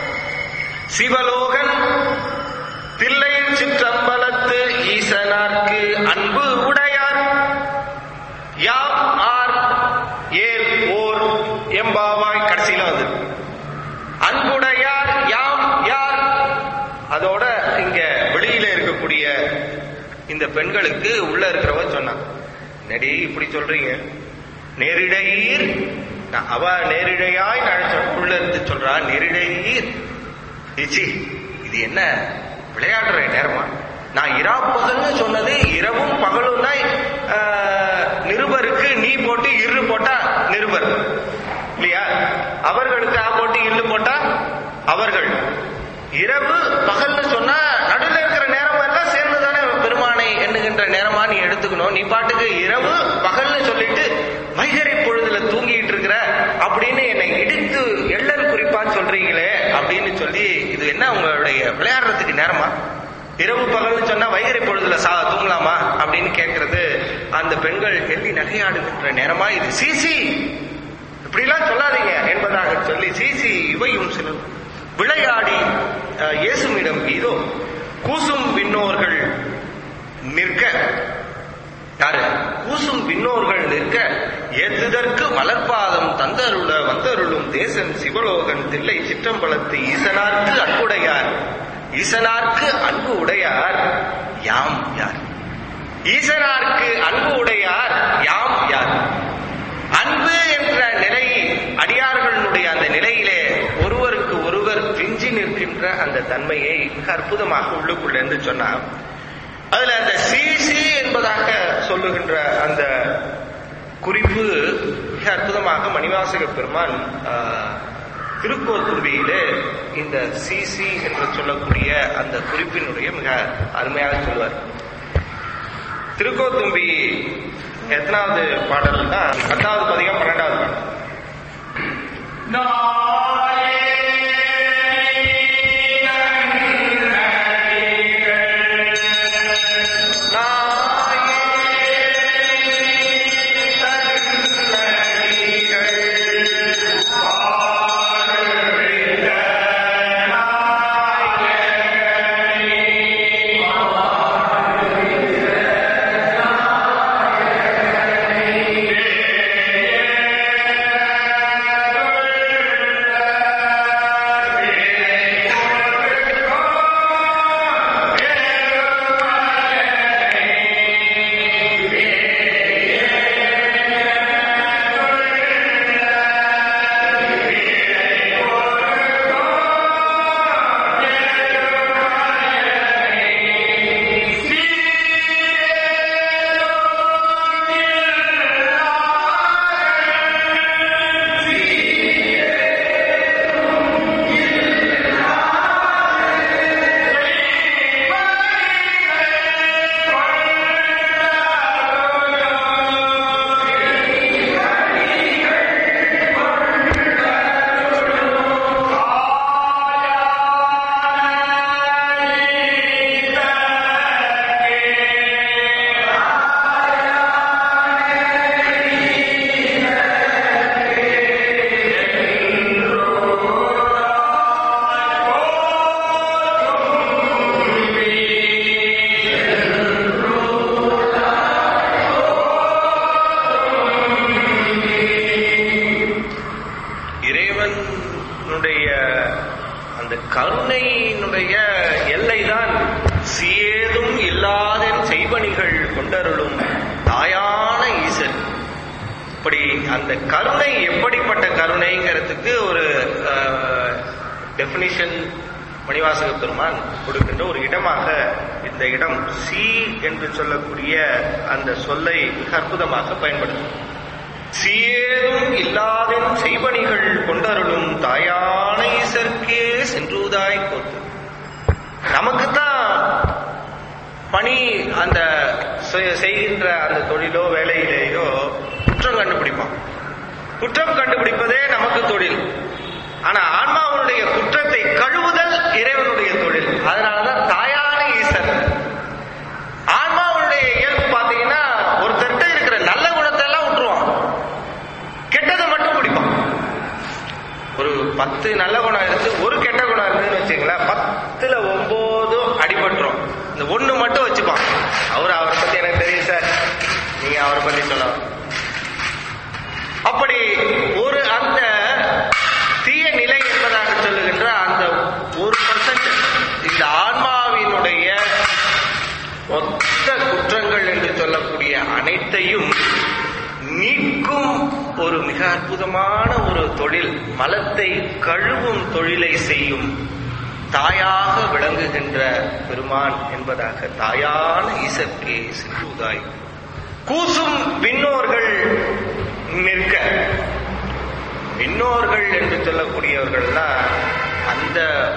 சிவலோகன் தில்லை சிற்றம்பலத்து ஈசனார்க்கு அன்பு உடையார் யாம் ஆர் ஏல் ஓர் எம்பாவாய் கடைசியில வந்து அன்புடையார் யாம் யார் அதோட இங்க வெளியில இருக்கக்கூடிய இந்த பெண்களுக்கு உள்ள இருக்கிறவ சொன்னான் நடி இப்படி சொல்றீங்க நேரிடையீர் நான் அவ நேரிடையாய் நான் சொல்~ உள்ள இருந்து சொல்றா நேரிடையீர் இச்சி இது என்ன விளையாடுற நேரமா நான் இராப்பகல்னு சொன்னது இரவும் பகலும் தான் ஆஹ், நிருபருக்கு நீ போட்டு இரு போட்டா நிருபர் இல்லையா அவர்களுக்கு ஆ போட்டு இல்லு போட்டா அவர்கள் இரவு பகல்னு சொன்னா நடுவில் இருக்கிற நேரம் எல்லாம் சேர்ந்து தானே பெருமானை எண்ணுகின்ற நேரமா நீ எடுத்துக்கணும் நீ பாட்டுக்கு இரவு பகல்னு சொல்லிட்டு வைகரை பொழுதுல தூங்கிட்டு இருக்கிற அப்படின்னு என்னை இடித்து எள்ளல் குறிப்பா சொல்றீங்களே அப்படின்னு சொல்லி இது என்ன உங்களுடைய விளையாடுறதுக்கு நேரமா இரவு பகல்னு சொன்னா வைகரை பொழுதுல சா தூங்கலாமா அப்படின்னு கேட்கறது அந்த பெண்கள் எள்ளி நகையாடுகின்ற நேரமா இது சிசி இப்படிலாம் சொல்லாதீங்க என்பதாக சொல்லி சிசி இவையும் சில விளையாடி அஹ், இயேசுவிடம் இதோ கூசும் விண்ணோர்கள் நிற்க யாரு கூசும் விண்ணோர்கள் நிற்க ஏத்துதற்கு மலர்பாதம் தந்தருள வந்தருளும் தேசன் சிவலோகன் தில்லை சிற்றம்பலத்து ஈசனார்க்கு அன்புடையார் ஈசனார்க்கு அன்பு உடையார் யாம் யார் ஈசனார்க்கு அன்பு உடையார் யாம் யார் அன்பு என்ற நிலை அடியார்களுடைய அந்த நிலையிலே ஒருவருக்கு ஒருவர் பிஞ்சி நிற்கின்ற அந்த தன்மையை மிக அற்புதமாக உள்ளுக்குள்ள என்று சொன்னார் அதுல அந்த சிசி என்பதாக சொல்லுகின்ற அந்த குறிப்பு மிக அற்புதமாக மணிவாசக பெருமான் ஆஹ், திருக்கோத்துருவியிலே இந்த சிசி என்று சொல்லக்கூடிய அந்த குறிப்பினுடைய மிக அருமையாக சொல்வார் திருக்கோத்தும்பி எத்தனாவது பாடல்னா பத்தாவது பதிகம் பன்னெண்டாவது பாடல் Yeah. அப்படி அந்த கருணை எப்படிப்பட்ட கருணைங்கிறதுக்கு ஒரு டெபினிஷன் மணிவாசக பெருமான் கொடுக்கின்ற ஒரு இடமாக இந்த இடம் சி என்று சொல்லக்கூடிய அந்த சொல்லை மிக அற்புதமாக பயன்படுத்தும் சீரும் இல்லாதன் செய்வனிகள் கொண்டருளும் தாயான ஈசர்க்கே சென்றுதாய் கோத்து நமக்குத்தான் பணி அந்த செ- செய்கின்ற அந்த தொழிலோ வேலையிலேயோ குற்றம் கண்டுபிடிப்பான் குற்றம் கண்டுபிடிப்பதே நமக்கு தொழில் ஆனா ஆன்மாவுடைய குற்றத்தை கழுவுதல் இறைவனுடைய தொழில் அதனாலதான் தாயான ஈசன் ஆன்மாவுடைய இயல்பு பாத்தீங்கன்னா ஒருத்தர்கிட்ட இருக்கிற நல்ல குணத்தை எல்லாம் விட்டுருவான் கெட்டதை மட்டும் பிடிப்பான் ஒரு பத்து நல்ல குணம் இருந்து ஒரு கெட்ட குணம் இருந்துன்னு வச்சுங்களேன் பத்துல ஒன்பதும் அடிபட்டுரும் இந்த ஒண்ணு மட்டும் வச்சுப்பான் அவர் அவரை பத்தி எனக்கு தெரியும் சார் நீங்க அவரை பத்தி சொல்லலாம் அப்படி ஒரு அந்த தீய நிலை என்பதாக சொல்லுகின்ற அந்த ஒரு பர்சன்ட் இந்த ஆன்மாவினுடைய மொத்த குற்றங்கள் என்று சொல்லக்கூடிய அனைத்தையும் நீக்கும் ஒரு மிக அற்புதமான ஒரு தொழில் மலத்தை கழுவும் தொழிலை செய்யும் தாயாக விளங்குகின்ற பெருமான் என்பதாக தாயான ஈசற்கே சிறுதாய் கூசும் விண்ணோர்கள் நிற்க விண்ணோர்கள் என்று சொல்லக்கூடியவர்கள்னா அந்த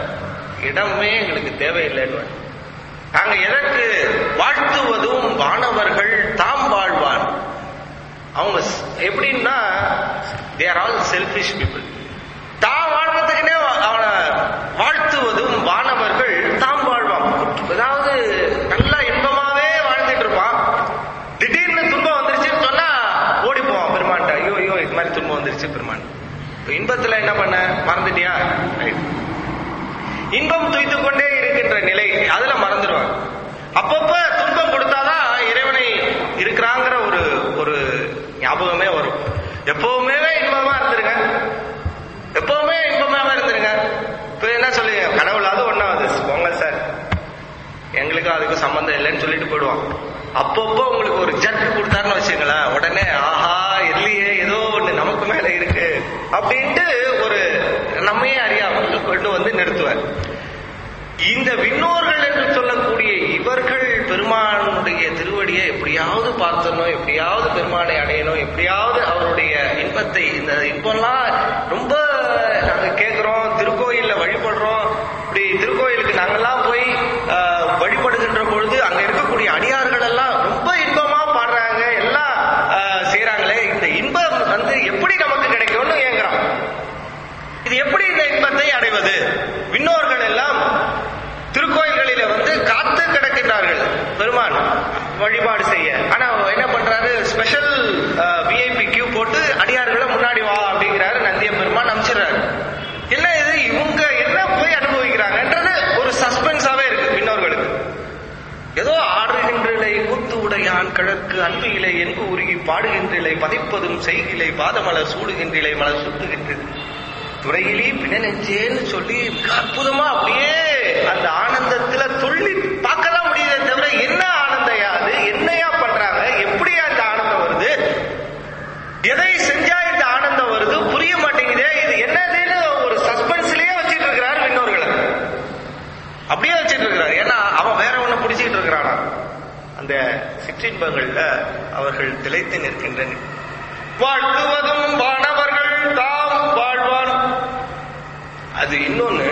இடமே எங்களுக்கு தேவையில்லைன்னு நாங்க எதற்கு வாழ்த்துவதும் வானவர்கள் தாம் வாழ்வான் அவங்க ஸ்- எப்படின்னா தேர் ஆல் செல்ஃபிஷ் பீப்புள் தான் வாழ்றதுக்குனே அவனை வாழ்த்துவதும் வானவர்கள் தாம் வாழ்வான் அதாவது நல்லா இன்பமாவே வாழ்ந்துட்டு இருப்பான் திடீர்னு துன்பம் வந்துருச்சுன்னு சொன்னா ஓடி போவான் பெருமான்ட்ட ஐயோ ஐயோ இது மாதிரி துன்பம் வந்துருச்சு பெருமான் இப்ப இன்பத்துல என்ன பண்ண மறந்துட்டியா Right. இன்பம் துய்த்து கொண்டே இருக்கின்ற நிலை அதுல மறந்துடுவாங்க அப்பப்ப துன்பம் கொடுத்தாதான் இறைவனை இருக்கிறாங்கிற ஒரு ஒரு ஞாபகமே வரும் எப்பவுமே இன்பமா இருந்துருங்க எப்பவுமே இன்பமாவே இருந்துருங்க இப்ப என்ன சொல்லுங்க கடவுளாவது ஒன்னாவது போங்க சார் எங்களுக்கு அதுக்கு சம்பந்தம் இல்லைன்னு சொல்லிட்டு போயிடுவான் அப்பப்போ உங்களுக்கு ஒரு ஜட் கொடுத்தாருன்னு வச்சுங்களேன் உடனே ஆஹா இல்லையே ஏதோ ஒண்ணு நமக்கு மேல இருக்கு அப்படின்ட்டு ஒரு நம்மையே அறியாமல் கொண்டு வந்து நிறுத்துவார் இந்த விண்ணோர்கள் என்று சொல்லக்கூடிய இவர்கள் பெருமானுடைய திருவடியை எப்படியாவது பார்த்தணும் எப்படியாவது பெருமானை அடையணும் எப்படியாவது அவருடைய இன்பத்தை இந்த இன்பம்லாம் ரொம்ப நாங்க கேட்கிறோம் திருக்கோயில்ல வழிபடுறோம் இப்படி திருக்கோயிலுக்கு நாங்கெல்லாம் போய் ஆஹ், வழிபடுகின்ற பொழுது அங்க இருக்கக்கூடிய அடியார்கள் எல்லாம் ரொம்ப இன்பமா பாடுறாங்க எல்லாம் ஆஹ், செய்றாங்களே இந்த இன்பம் வந்து எப்படி நமக்கு கிடைக்கும்னு ஏங்குறான் இது எப்படி இந்த இன்பத்தை அடைவது விண்ணோர்கள் எல்லாம் திருக்கோயில்களில வந்து காத்து கிடக்கின்றார்கள் பெருமான் வழிபாடு செய்ய ஆனா அவர் என்ன பண்றாரு ஸ்பெஷல் விஐபி கியூ போட்டு அடியார்களை முன்னாடி வா அப்படிங்கிறாரு நந்திய பெருமான் அனுப்பிச்சிடுறாரு என்ன இது இவங்க என்ன போய் அனுபவிக்கிறாங்கன்றது ஒரு சஸ்பென்ஸாவே இருக்கு விண்ணோர்களுக்கு ஏதோ ஆடுகின்றலை கூத்து உடையான் கிழக்கு அன்பு இலை என்பு உருகி பாடுகின்றலை பதைப்பதும் செய்கிலை பாதமலர் சூடுகின்றிலை மலர் சுட்டுகின்றது துறையிலே பிணநெஞ்சேன்னு சொல்லி மிக அற்புதமா அப்படியே அந்த ஆனந்தத்துல துள்ளி பார்க்கதான் முடியுதே தவிர என்ன ஆனந்தையா அது என்னையா பண்றாங்க எப்படி அந்த ஆனந்தம் வருது எதை செஞ்சா இந்த ஆனந்தம் வருது புரிய மாட்டேங்குதே இது என்னதுன்னு ஒரு சஸ்பென்ஸ்லயே வச்சிட்டு இருக்கிறார் விண்ணோர்களை அப்படியே வச்சிட்டு இருக்கிறார் ஏன்னா அவன் வேற ஒண்ணு பிடிச்சிட்டு இருக்கிறானா அந்த சிற்றின்பங்கள்ல அவர்கள் திளைத்து நிற்கின்றனர் வாழ்த்துவதும் வானவர்கள் தாம் வாழ்வான் அது இன்னொன்னு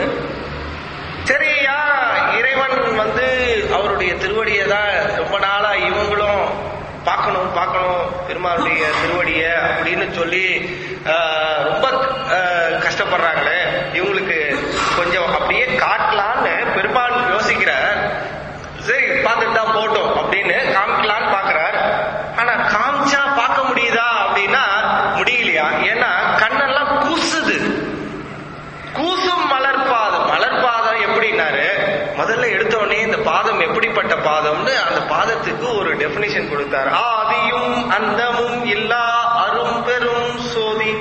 சரியா இறைவன் வந்து அவருடைய திருவடியை தான் ரொம்ப நாளா இவங்களும் பார்க்கணும் பார்க்கணும் பெருமாளுடைய திருவடிய அப்படின்னு சொல்லி ஆஹ், ரொம்ப ஆஹ், கஷ்டப்படுறாங்களே இவங்களுக்கு கொஞ்சம் அப்படியே காட்டலான்னு பெருமாள் யோசிக்கிறார் சரி பார்த்துட்டு தான் போட்டோம் அப்படின்னு காமிக்கலான்னு பாக்குறார் ஆனா காமிச்சா பார்க்க முடியுதா அப்படின்னா முடியலையா ஏன்னா கண்ணெல்லாம் கூசுது கூசும் மலர் பாதம் மலர் பாதம் எப்படின்னாரு முதல்ல எடுத்த உடனே இந்த பாதம் எப்படிப்பட்ட பாதம்னு அந்த பாதத்துக்கு ஒரு டெபினிஷன் கொடுத்தார் ஆதியும் அந்தமும் இல்லா அரும் பெரும் சோதி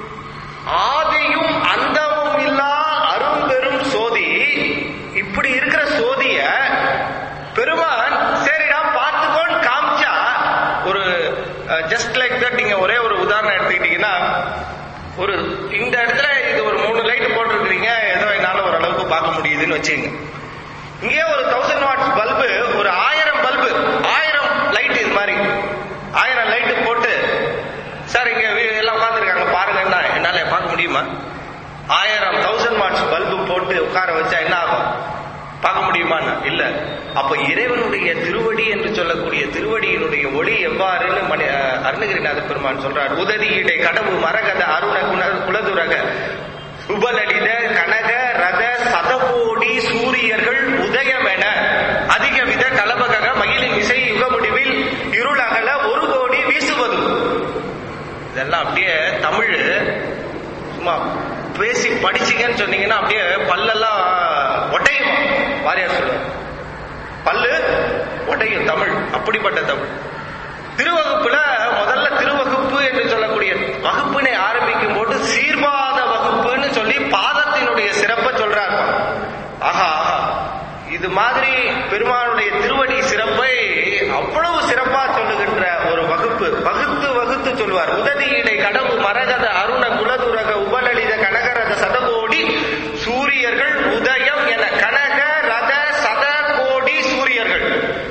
ஆதியும் அந்தமும் இல்லா அரும் பெரும் சோதி இப்படி இருக்கிற சோதிய பெருமான் சரிடா பார்த்துக்கோன்னு காமிச்சா ஒரு ஜஸ்ட் லைக் தட் நீங்க ஒரே ஒரு உதாரணம் கேட்டீங்கன்னா ஒரு இந்த இடத்துல இது ஒரு மூணு லைட் போட்டிருக்கிறீங்க ஏதோ என்னால ஓரளவுக்கு பார்க்க முடியுதுன்னு வச்சுங்க இங்கே ஒரு தௌசண்ட் வாட்ஸ் பல்பு ஒரு ஆயிரம் பல்பு ஆயிரம் லைட் இது மாதிரி ஆயிரம் லைட் போட்டு சார் இங்க வீ- எல்லாம் உட்காந்துருக்காங்க பாருங்கன்னா என்னால பார்க்க முடியுமா ஆயிரம் தௌசண்ட் வாட்ஸ் பல்பு போட்டு உட்கார வச்சா என்ன ஆகும் பார்க்க முடியுமான்னு இல்ல அப்ப இறைவனுடைய திருவடி என்று சொல்லக்கூடிய திருவடியினுடைய ஒளி எவ்வாறுன்னு மணி அஹ், அருணகிரிநாத பெருமான் சொல்றார் உததியிடை கடவு மரகத அருண குண குலதுரக சுபலலித கனக ரத சதகோடி சூரியர்கள் உதயமென அதிக வித கலபகக மகிழின் இசை யுக முடிவில் இருளகல ஒரு கோடி வீசுவதும் இதெல்லாம் அப்படியே தமிழ் சும்மா பேசி படிச்சீங்கன்னு சொன்னீங்கன்னா அப்படியே பல்லெல்லாம் ஒட்டையும் வாரியார் சொல்லுவார் பல்லு ஒட்டையும் தமிழ் அப்படிப்பட்ட தமிழ் திருவகுப்புல முதல்ல திருவகுப்பு என்று சொல்லக்கூடிய வகுப்பினை ஆரம்பிக்கும் போது சீர்பாத வகுப்புன்னு சொல்லி பாதத்தினுடைய சிறப்பை சொல்றாங்க ஆஹா ஆஹா இது மாதிரி பெருமானுடைய திருவடி சிறப்பை அவ்வளவு சிறப்பா சொல்லுகின்ற ஒரு வகுப்பு வகுத்து வகுத்து சொல்லுவார் உததியிடை கடவு மரகத அருண குலதுரக உபலலித கனகரத சதகோடி சூரியர்கள் உதயம் என கனக ரத சத கோடி சூரியர்கள்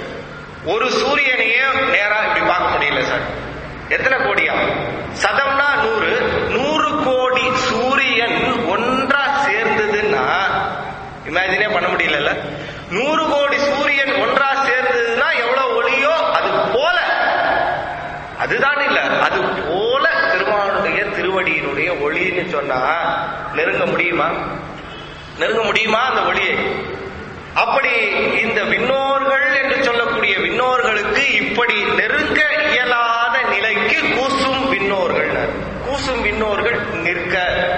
ஒரு சூரியனையே நேரா இப்படி பார்க்க முடியல சார் எத்தனை கோடியா சதம்னா நூறு நூறு கோடி சூரியன் ஒன்றா சேர்ந்ததுன்னா இமேஜினே பண்ண முடியல நூறு கோடி சூரியன் ஒன்றா சேர்ந்ததுன்னா எவ்வளவு ஒளியோ அது போல அதுதான் இல்ல அது போல பெருமானுடைய திருவடியினுடைய ஒளின்னு சொன்னா நெருங்க முடியுமா நெருங்க முடியுமா அந்த ஒளியை அப்படி இந்த விண்ணோர்கள் என்று சொல்லக்கூடிய விண்ணோர்களுக்கு இப்படி நெருங்க இயலாத நிலைக்கு கூசும் விண்ணோர்கள் கூசும் விண்ணோர்கள் நிற்க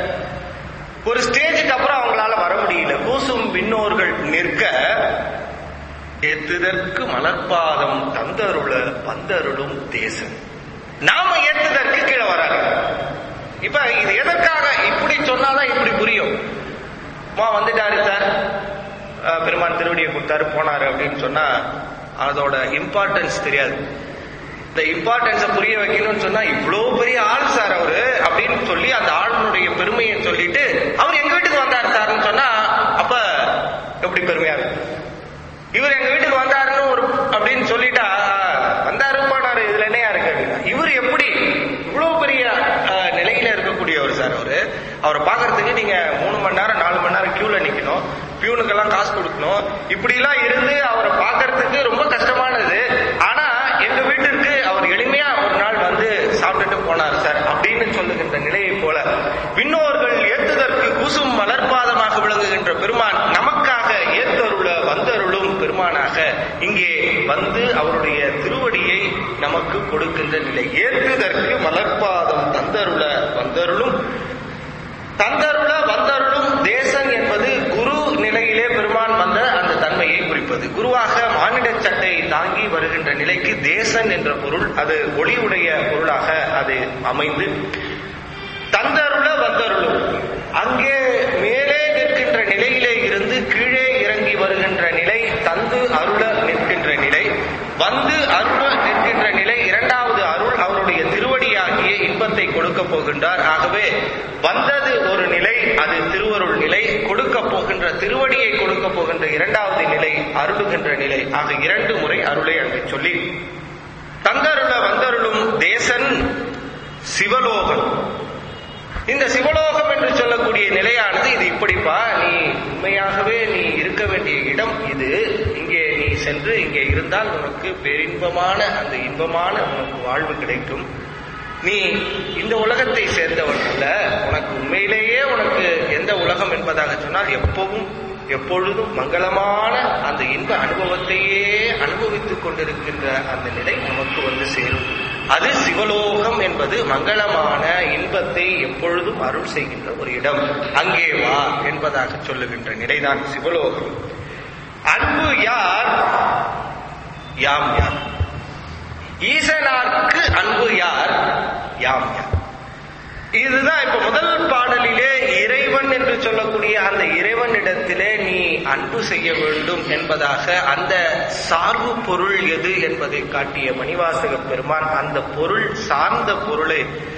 ஒரு ஸ்டேஜுக்கு அப்புறம் அவங்களால வர முடியல கூசும் விண்ணோர்கள் நிற்க ஏத்துதற்கு மலர்பாதம் தந்தருள வந்தருளும் தேசம் நாம ஏத்துதற்கு கீழே வராங்க இப்ப இது எதற்காக இப்படி சொன்னாதான் இப்படி புரியும் மா வந்துட்டாரு சார் அஹ், பெருமான் திருவடியை கொடுத்தாரு போனாரு அப்படின்னு சொன்னா அதோட இம்பார்ட்டன்ஸ் தெரியாது இந்த இம்பார்ட்டன்ஸை புரிய வைக்கணும்னு சொன்னா இவ்வளவு பெரிய ஆள் சார் அவரு அப்படின்னு சொல்லி அந்த ஆளுனுடைய பெருமையை சொல்லிட்டு அவர் எங்க வீட்டுக்கு வந்தார் சார்னு சொன்னா அப்ப எப்படி பெருமையா இருக்கும் இவர் எங்க வீட்டுக்கு வந்தாருன்னு ஒரு அப்படின்னு சொல்லிட்டா வந்தாரு போனாரு இதுல என்னையா இருக்கு அப்படின்னா இவர் எப்படி இவ்வளவு பெரிய அஹ், நிலையில இருக்கக்கூடியவர் சார் அவரு அவரை பாக்குறதுக்கு நீங்க மூணு மணி நேரம் நாலு மணி நேரம் கியூல நிக்கணும் பியூனுக்கெல்லாம் காசு கொடுக்கணும் இப்படி எல்லாம் இருந்து அவரை பாக்குறதுக்கு ரொம்ப கஷ்டமானது ஆனா எங்க வீட்டிற்கு அவர் எளிமையா ஒரு நாள் வந்து சாப்பிட்டுட்டு போனார் சார் அப்படின்னு சொல்லுகின்ற நிலையை போல விண்ணோர்கள் ஏத்துதற்கு குசும் மலர்பாதமாக விளங்குகின்ற பெருமான் நமக்காக ஏத்தருள வந்தருளும் பெருமானாக இங்கே வந்து அவருடைய திருவடியை நமக்கு கொடுக்கின்ற நிலை ஏத்துதற்கு மலர்பாதம் தந்தருள வந்தருளும் தந்தருள வந்தருளும் தேசன் என்பது குரு நிலையிலே பெருமான் வந்த அந்த தன்மையை குறிப்பது குருவாக மானிட சட்டை தாங்கி வருகின்ற நிலைக்கு தேசன் என்ற பொருள் அது ஒளியுடைய பொருளாக அது அமைந்து தந்தருள வந்தருளும் அங்கே மேலே நிற்கின்ற நிலையிலே இருந்து கீழே இறங்கி வருகின்ற நிலை தந்து அருள நிற்கின்ற நிலை வந்து அருள நிற்கின்ற நிலை இரண்டாவது அருள் அவருடைய திருவடியாகிய இன்பத்தை கொடுக்க போகின்றார் ஆகவே வந்தது ஒரு நிலை அது திருவருள் நிலை கொடுக்க போகின்ற திருவடியை கொடுக்க போகின்ற இரண்டாவது நிலை அருளுகின்ற நிலை ஆக இரண்டு முறை அருளை அங்கு சொல்லி தந்தருள வந்தருளும் தேசன் சிவலோகன் இந்த சிவலோகம் என்று சொல்லக்கூடிய நிலையானது இது இப்படிப்பா நீ உண்மையாகவே நீ இருக்க வேண்டிய இடம் இது இங்கே நீ சென்று இங்கே இருந்தால் உனக்கு பேரின்பமான அந்த இன்பமான உனக்கு வாழ்வு கிடைக்கும் நீ இந்த உலகத்தை சேர்ந்தவன் அல்ல உனக்கு உண்மையிலேயே உனக்கு எந்த உலகம் என்பதாக சொன்னால் எப்பவும் எப்பொழுதும் மங்களமான அந்த இன்ப அனுபவத்தையே அனுபவித்துக் கொண்டிருக்கின்ற அந்த நிலை நமக்கு வந்து சேரும் அது சிவலோகம் என்பது மங்களமான இன்பத்தை எப்பொழுதும் அருள் செய்கின்ற ஒரு இடம் அங்கே வா என்பதாக சொல்லுகின்ற நிலைதான் சிவலோகம் அன்பு யார் யாம் யார் ஈசனார்க்கு அன்பு யார் யாம் யார் இதுதான் இப்ப முதல் பாடலிலே இறைவன் என்று சொல்லக்கூடிய அந்த இறைவனிடத்திலே நீ அன்பு செய்ய வேண்டும் என்பதாக அந்த சார்பு பொருள் எது என்பதை காட்டிய மணிவாசக பெருமான் அந்த பொருள் சார்ந்த பொருளை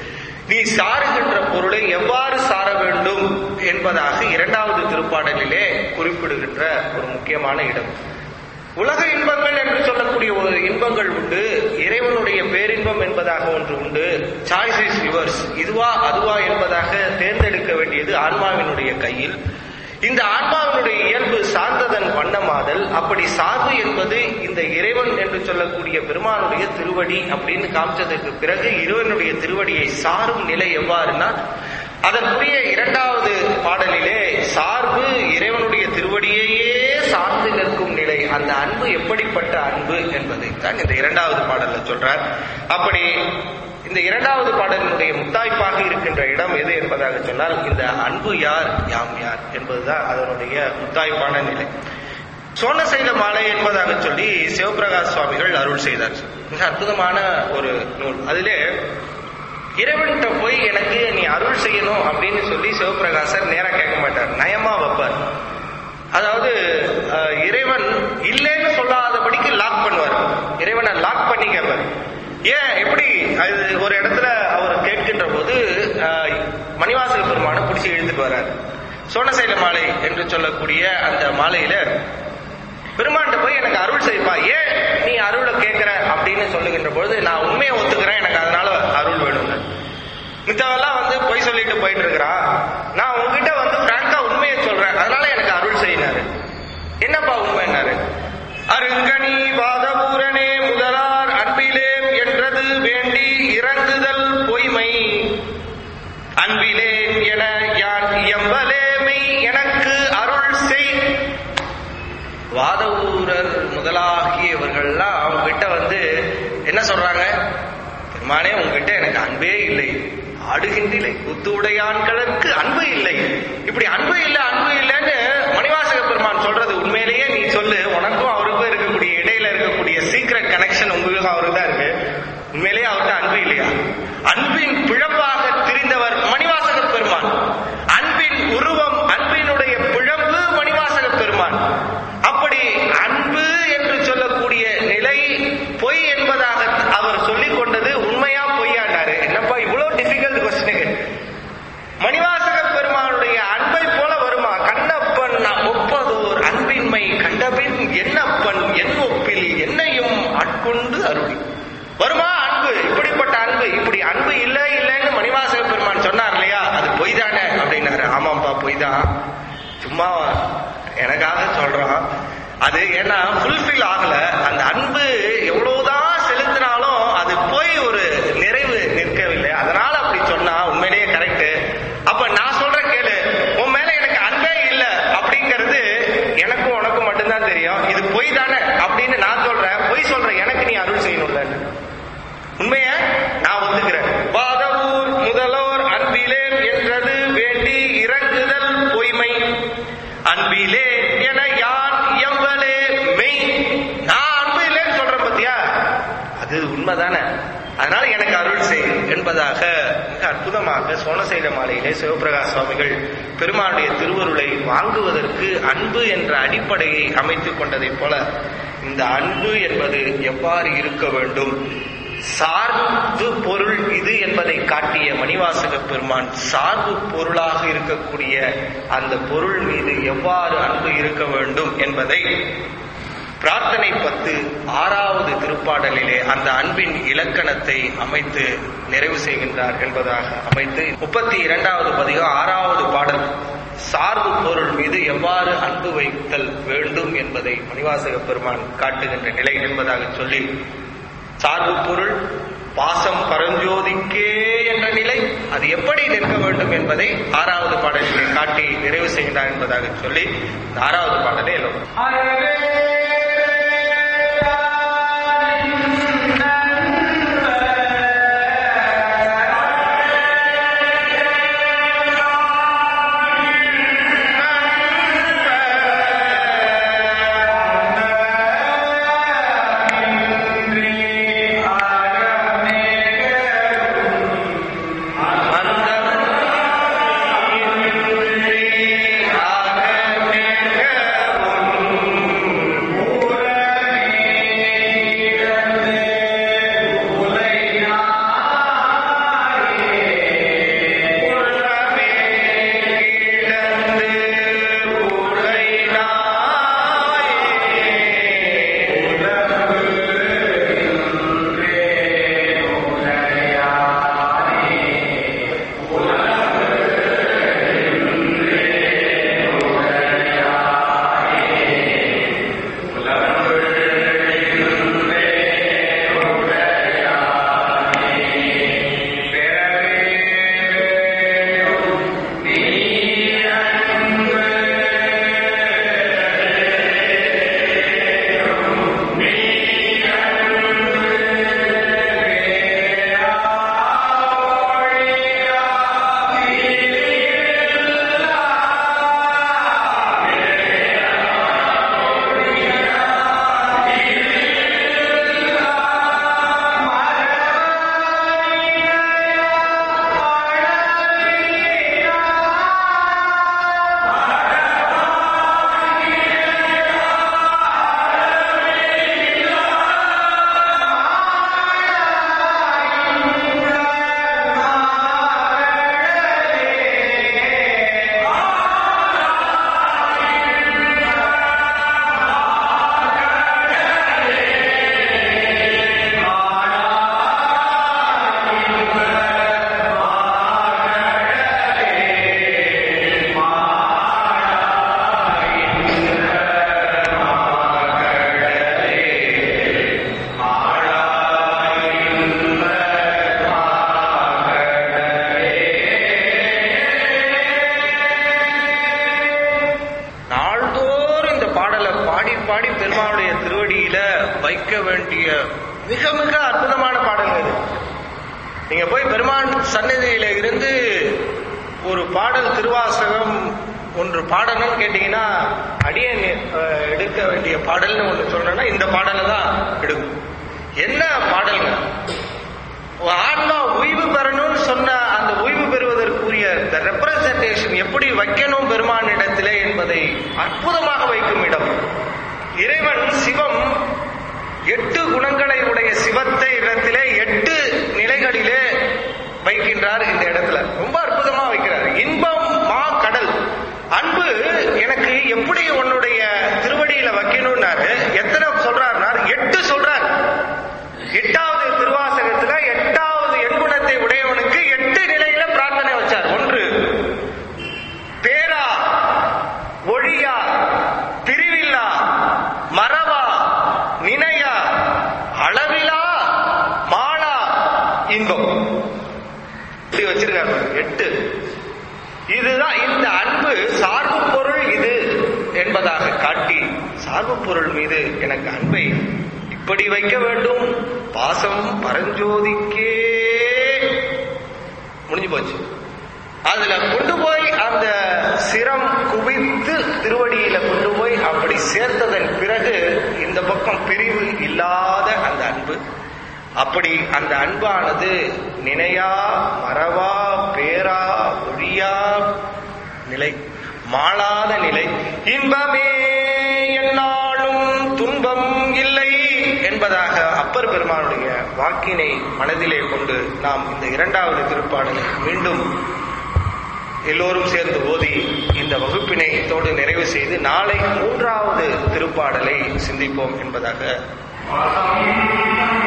நீ சாருகின்ற பொருளை எவ்வாறு சார வேண்டும் என்பதாக இரண்டாவது திருப்பாடலிலே குறிப்பிடுகின்ற ஒரு முக்கியமான இடம் உலக இன்பங்கள் என்று சொல்லக்கூடிய ஒரு இன்பங்கள் உண்டு இறைவனுடைய பேரின்பம் என்பதாக ஒன்று உண்டு சாய்ஸ் இஸ் யுவர்ஸ் இதுவா அதுவா என்பதாக தேர்ந்தெடுக்க வேண்டியது ஆன்மாவினுடைய கையில் இந்த ஆன்மாவினுடைய இயல்பு சார்ந்ததன் வண்ணமாதல் அப்படி சார்பு என்பது இந்த இறைவன் என்று சொல்லக்கூடிய பெருமானுடைய திருவடி அப்படின்னு காமிச்சதற்கு பிறகு இறைவனுடைய திருவடியை சாரும் நிலை எவ்வாறுனா அதற்குரிய இரண்டாவது பாடலிலே சார்பு இறைவனுடைய திருவடியையே சார்ந்து நிற்கும் நிலை அந்த அன்பு எப்படிப்பட்ட அன்பு என்பதை தான் இந்த இரண்டாவது பாடல்ல சொல்றார் அப்படி இந்த இரண்டாவது பாடலினுடைய முத்தாய்ப்பாக இருக்கின்ற இடம் எது என்பதாக சொன்னால் இந்த அன்பு யார் யாம் யார் என்பதுதான் அதனுடைய முத்தாய்ப்பான நிலை சோனசைல மாலை என்பதாக சொல்லி சிவபிரகாஷ் சுவாமிகள் அருள் செய்தார் மிக அற்புதமான ஒரு நூல் அதிலே இறைவன்கிட்ட போய் எனக்கு நீ அருள் செய்யணும் அப்படின்னு சொல்லி சிவபிரகாசர் நேரா கேட்க மாட்டார் நயமா வைப்பார் அதாவது அஹ், இறைவன் இல்லைன்னு சொல்லாதபடிக்கு லாக் பண்ணுவார் இறைவனை லாக் பண்ணி கேட்பார் ஏன் எப்படி அது ஒரு இடத்துல அவர் கேட்கின்ற போது அஹ், மணிவாசக பெருமானை பிடிச்சி இழுத்துட்டு வர்றார் சோனசைல மாலை என்று சொல்லக்கூடிய அந்த மாலையில பெருமான்கிட்ட போய் எனக்கு அருள் செய்ப்பா ஏன் நீ அருளை கேட்கிற அப்படின்னு சொல்லுகின்ற பொழுது நான் உண்மையை ஒத்துக்கிறேன் எனக்கு அதனால அருள் வேணும் மித்தவெல்லாம் வந்து பொய் சொல்லிட்டு போயிட்டு இருக்கிறான் நான் உங்ககிட்ட வந்து பிராங்கா உண்மையை சொல்றேன் அதனால எனக்கு அருள் செய்யினாரு என்னப்பா உண்மைன்னாரு அருங்கனி வாதபூரனே முதலார் அன்பிலேம் என்றது வேண்டி இறங்குதல் பொய்மை அன்பிலேன் என யான் எம்பலேமை எனக்கு அருள் செய் வாதவூரர் முதலாகியவர்கள்லாம் அவங்ககிட்ட வந்து என்ன சொல்றாங்க பெருமானே உங்ககிட்ட எனக்கு அன்பே இல்லை ஆடுகின்றில்லை குத்து உடையான்களுக்கு அன்பு இல்லை இப்படி அன்பு இல்லை அன்பு இல்லைன்னு மணிவாசக பெருமான் சொல்றது உண்மையிலேயே நீ சொல்லு உனக்கும் அவருக்கும் இருக்கக்கூடிய இடையில இருக்கக்கூடிய சீக்ரெட் கனெக்ஷன் உங்களுக்கும் அவருக்கு தான் இருக்கு உண்மையிலேயே அவர்கிட்ட அன்பு இல்லையா அன்பின் பிழம்பாக திரிந்தவர் மணிவாசக பெருமான் அன்பின் உருவம் அன்பினுடைய பிழம்பு மணிவாசக பெருமான் அப்படி அன்பு என்று சொல்லக்கூடிய நிலை பொய் என்பதாக அவர் சொல்லிக் கொண்டது உண்மையா பொய்யாண்டாரு என்னப்பா இவ்வளவு டிஃபிகல்ட் கொஸ்டினுக்கு மணிவாசக பெருமானுடைய அன்பை போல வருமா கண்ணப்பன் ஒப்பதோர் அன்பின்மை கண்டபின் என்னப்பன் என் ஒப்பில் என்னையும் ஆட்கொண்டு அருளி வருமா அன்பு இப்படிப்பட்ட அன்பு இப்படி அன்பு இல்லை இல்லைன்னு மணிவாசக பெருமான் சொன்னார் இல்லையா அது பொய் தானே அப்படின்னாரு ஆமாப்பா பொய் தான் சும்மா எனக்காக சொல்றான் அது ஏன்னா ஃபுல்ஃபில் ஆகல அந்த அன்பு எவ்வளவுதான் செலுத்தினாலும் அது போய் ஒரு நிறைவு நிற்கவில்லை அதனால அப்படி சொன்னா உண்மையிலேயே கரெக்ட் அப்ப நான் சொல்றேன் கேளு உன் மேல எனக்கு அன்பே இல்ல அப்படிங்கிறது எனக்கும் உனக்கும் மட்டும்தான் தெரியும் இது பொய் தானே அப்படின்னு நான் சொல்றேன் பொய் சொல்றேன் எனக்கு நீ அருள் செய்யணும்ல உண்மைய நான் ஒத்துக்கிறேன் வாதவூர் முதலோர் அன்பிலேன் என்றது வேண்டி இறங்குதல் பொய்மை அன்பிலே என யான் எவ்வளே மெய் நான் அன்பு இல்லைன்னு சொல்றேன் பத்தியா அது உண்மைதானே அதனால எனக்கு அருள் செய் என்பதாக மிக அற்புதமாக சோனசைல மாலையிலே சிவபிரகாஷ் சுவாமிகள் பெருமானுடைய திருவருளை வாங்குவதற்கு அன்பு என்ற அடிப்படையை அமைத்துக் கொண்டதைப் போல இந்த அன்பு என்பது எவ்வாறு இருக்க வேண்டும் சார்பு பொருள் இது என்பதை காட்டிய மணிவாசக பெருமான் சார்பு பொருளாக இருக்கக்கூடிய அந்த பொருள் மீது எவ்வாறு அன்பு இருக்க வேண்டும் என்பதை பிரார்த்தனை பத்து ஆறாவது திருப்பாடலிலே அந்த அன்பின் இலக்கணத்தை அமைத்து நிறைவு செய்கின்றார் என்பதாக அமைத்து முப்பத்தி இரண்டாவது பதிகம் ஆறாவது பாடல் சார்பு பொருள் மீது எவ்வாறு அன்பு வைத்தல் வேண்டும் என்பதை மணிவாசக பெருமான் காட்டுகின்ற நிலை என்பதாக சொல்லி சார்பு பொருள் பாசம் பரஞ்சோதிக்கே என்ற நிலை அது எப்படி நிற்க வேண்டும் என்பதை ஆறாவது பாடலிலே காட்டி நிறைவு செய்கின்றார் என்பதாக சொல்லி இந்த ஆறாவது பாடலை எல்லாம் அந்த இருக்கக்கூடிய மிக மிக அற்புதமான பாடல்கள் இது நீங்க போய் பெருமான் சன்னதியில இருந்து ஒரு பாடல் திருவாசகம் ஒன்று பாடணும்னு கேட்டீங்கன்னா அடியன் அஹ், எடுக்க வேண்டிய பாடல்னு ஒன்று சொல்லணும்னா இந்த பாடலை தான் எடுக்கும் என்ன பாடல்ங்க ஒரு ஆன்மா ஓய்வு பெறணும்னு சொன்ன அந்த ஓய்வு பெறுவதற்குரிய இந்த ரெப்ரசன்டேஷன் எப்படி வைக்கணும் பெருமானிடத்திலே என்பதை அற்புதமாக வைக்கும் இடம் இறைவன் சிவம் எட்டு குணங்களை உடைய சிவத்தை இடத்திலே எட்டு நிலைகளிலே வைக்கின்றார் இந்த இடத்துல ரொம்ப அற்புதமா வைக்கிறார் இன்பம் மா கடல் அன்பு எனக்கு எப்படி உன்னுடைய திருவடியில வைக்கணும்னாரு எத்தனை சொல்றாருனார் எட்டு சொல்றார் எட்டாவது திருவாசகத்துல எட்டாவது எண்குணத்தை உடையவனுக்கு எட்டு நிலையில பிரார்த்தனை வச்சார் ஒன்று பேரா ஒழியா பிரிவில்லா மறவா நினையா அளவிலா மாளா இன்பம் இப்படி வச்சிருக்காங்க எட்டு இதுதான் இந்த அன்பு சார்பு பொருள் இது என்பதாக காட்டி சார்பு பொருள் மீது எனக்கு அன்பை இப்படி வைக்க வேண்டும் பாசம் பரஞ்சோதிக்கே முடிஞ்சு போச்சு அதுல கொண்டு போய் அந்த சிரம் குவித்து திருவடியில கொண்டு போய் அப்படி சேர்த்ததன் பிறகு இந்த பக்கம் பிரிவு இல்லாத அந்த அன்பு அப்படி அந்த அன்பானது நினையா மறவா பேரா ஒழியா நிலை மாளாத நிலை இன்பமே என்னாலும் துன்பம் இல்லை என்பதாக அப்பர் பெருமானுடைய வாக்கினை மனதிலே கொண்டு நாம் இந்த இரண்டாவது திருப்பாடலை மீண்டும் எல்லோரும் சேர்ந்து ஓதி இந்த வகுப்பினை இதோடு நிறைவு செய்து நாளை மூன்றாவது திருப்பாடலை சிந்திப்போம் என்பதாக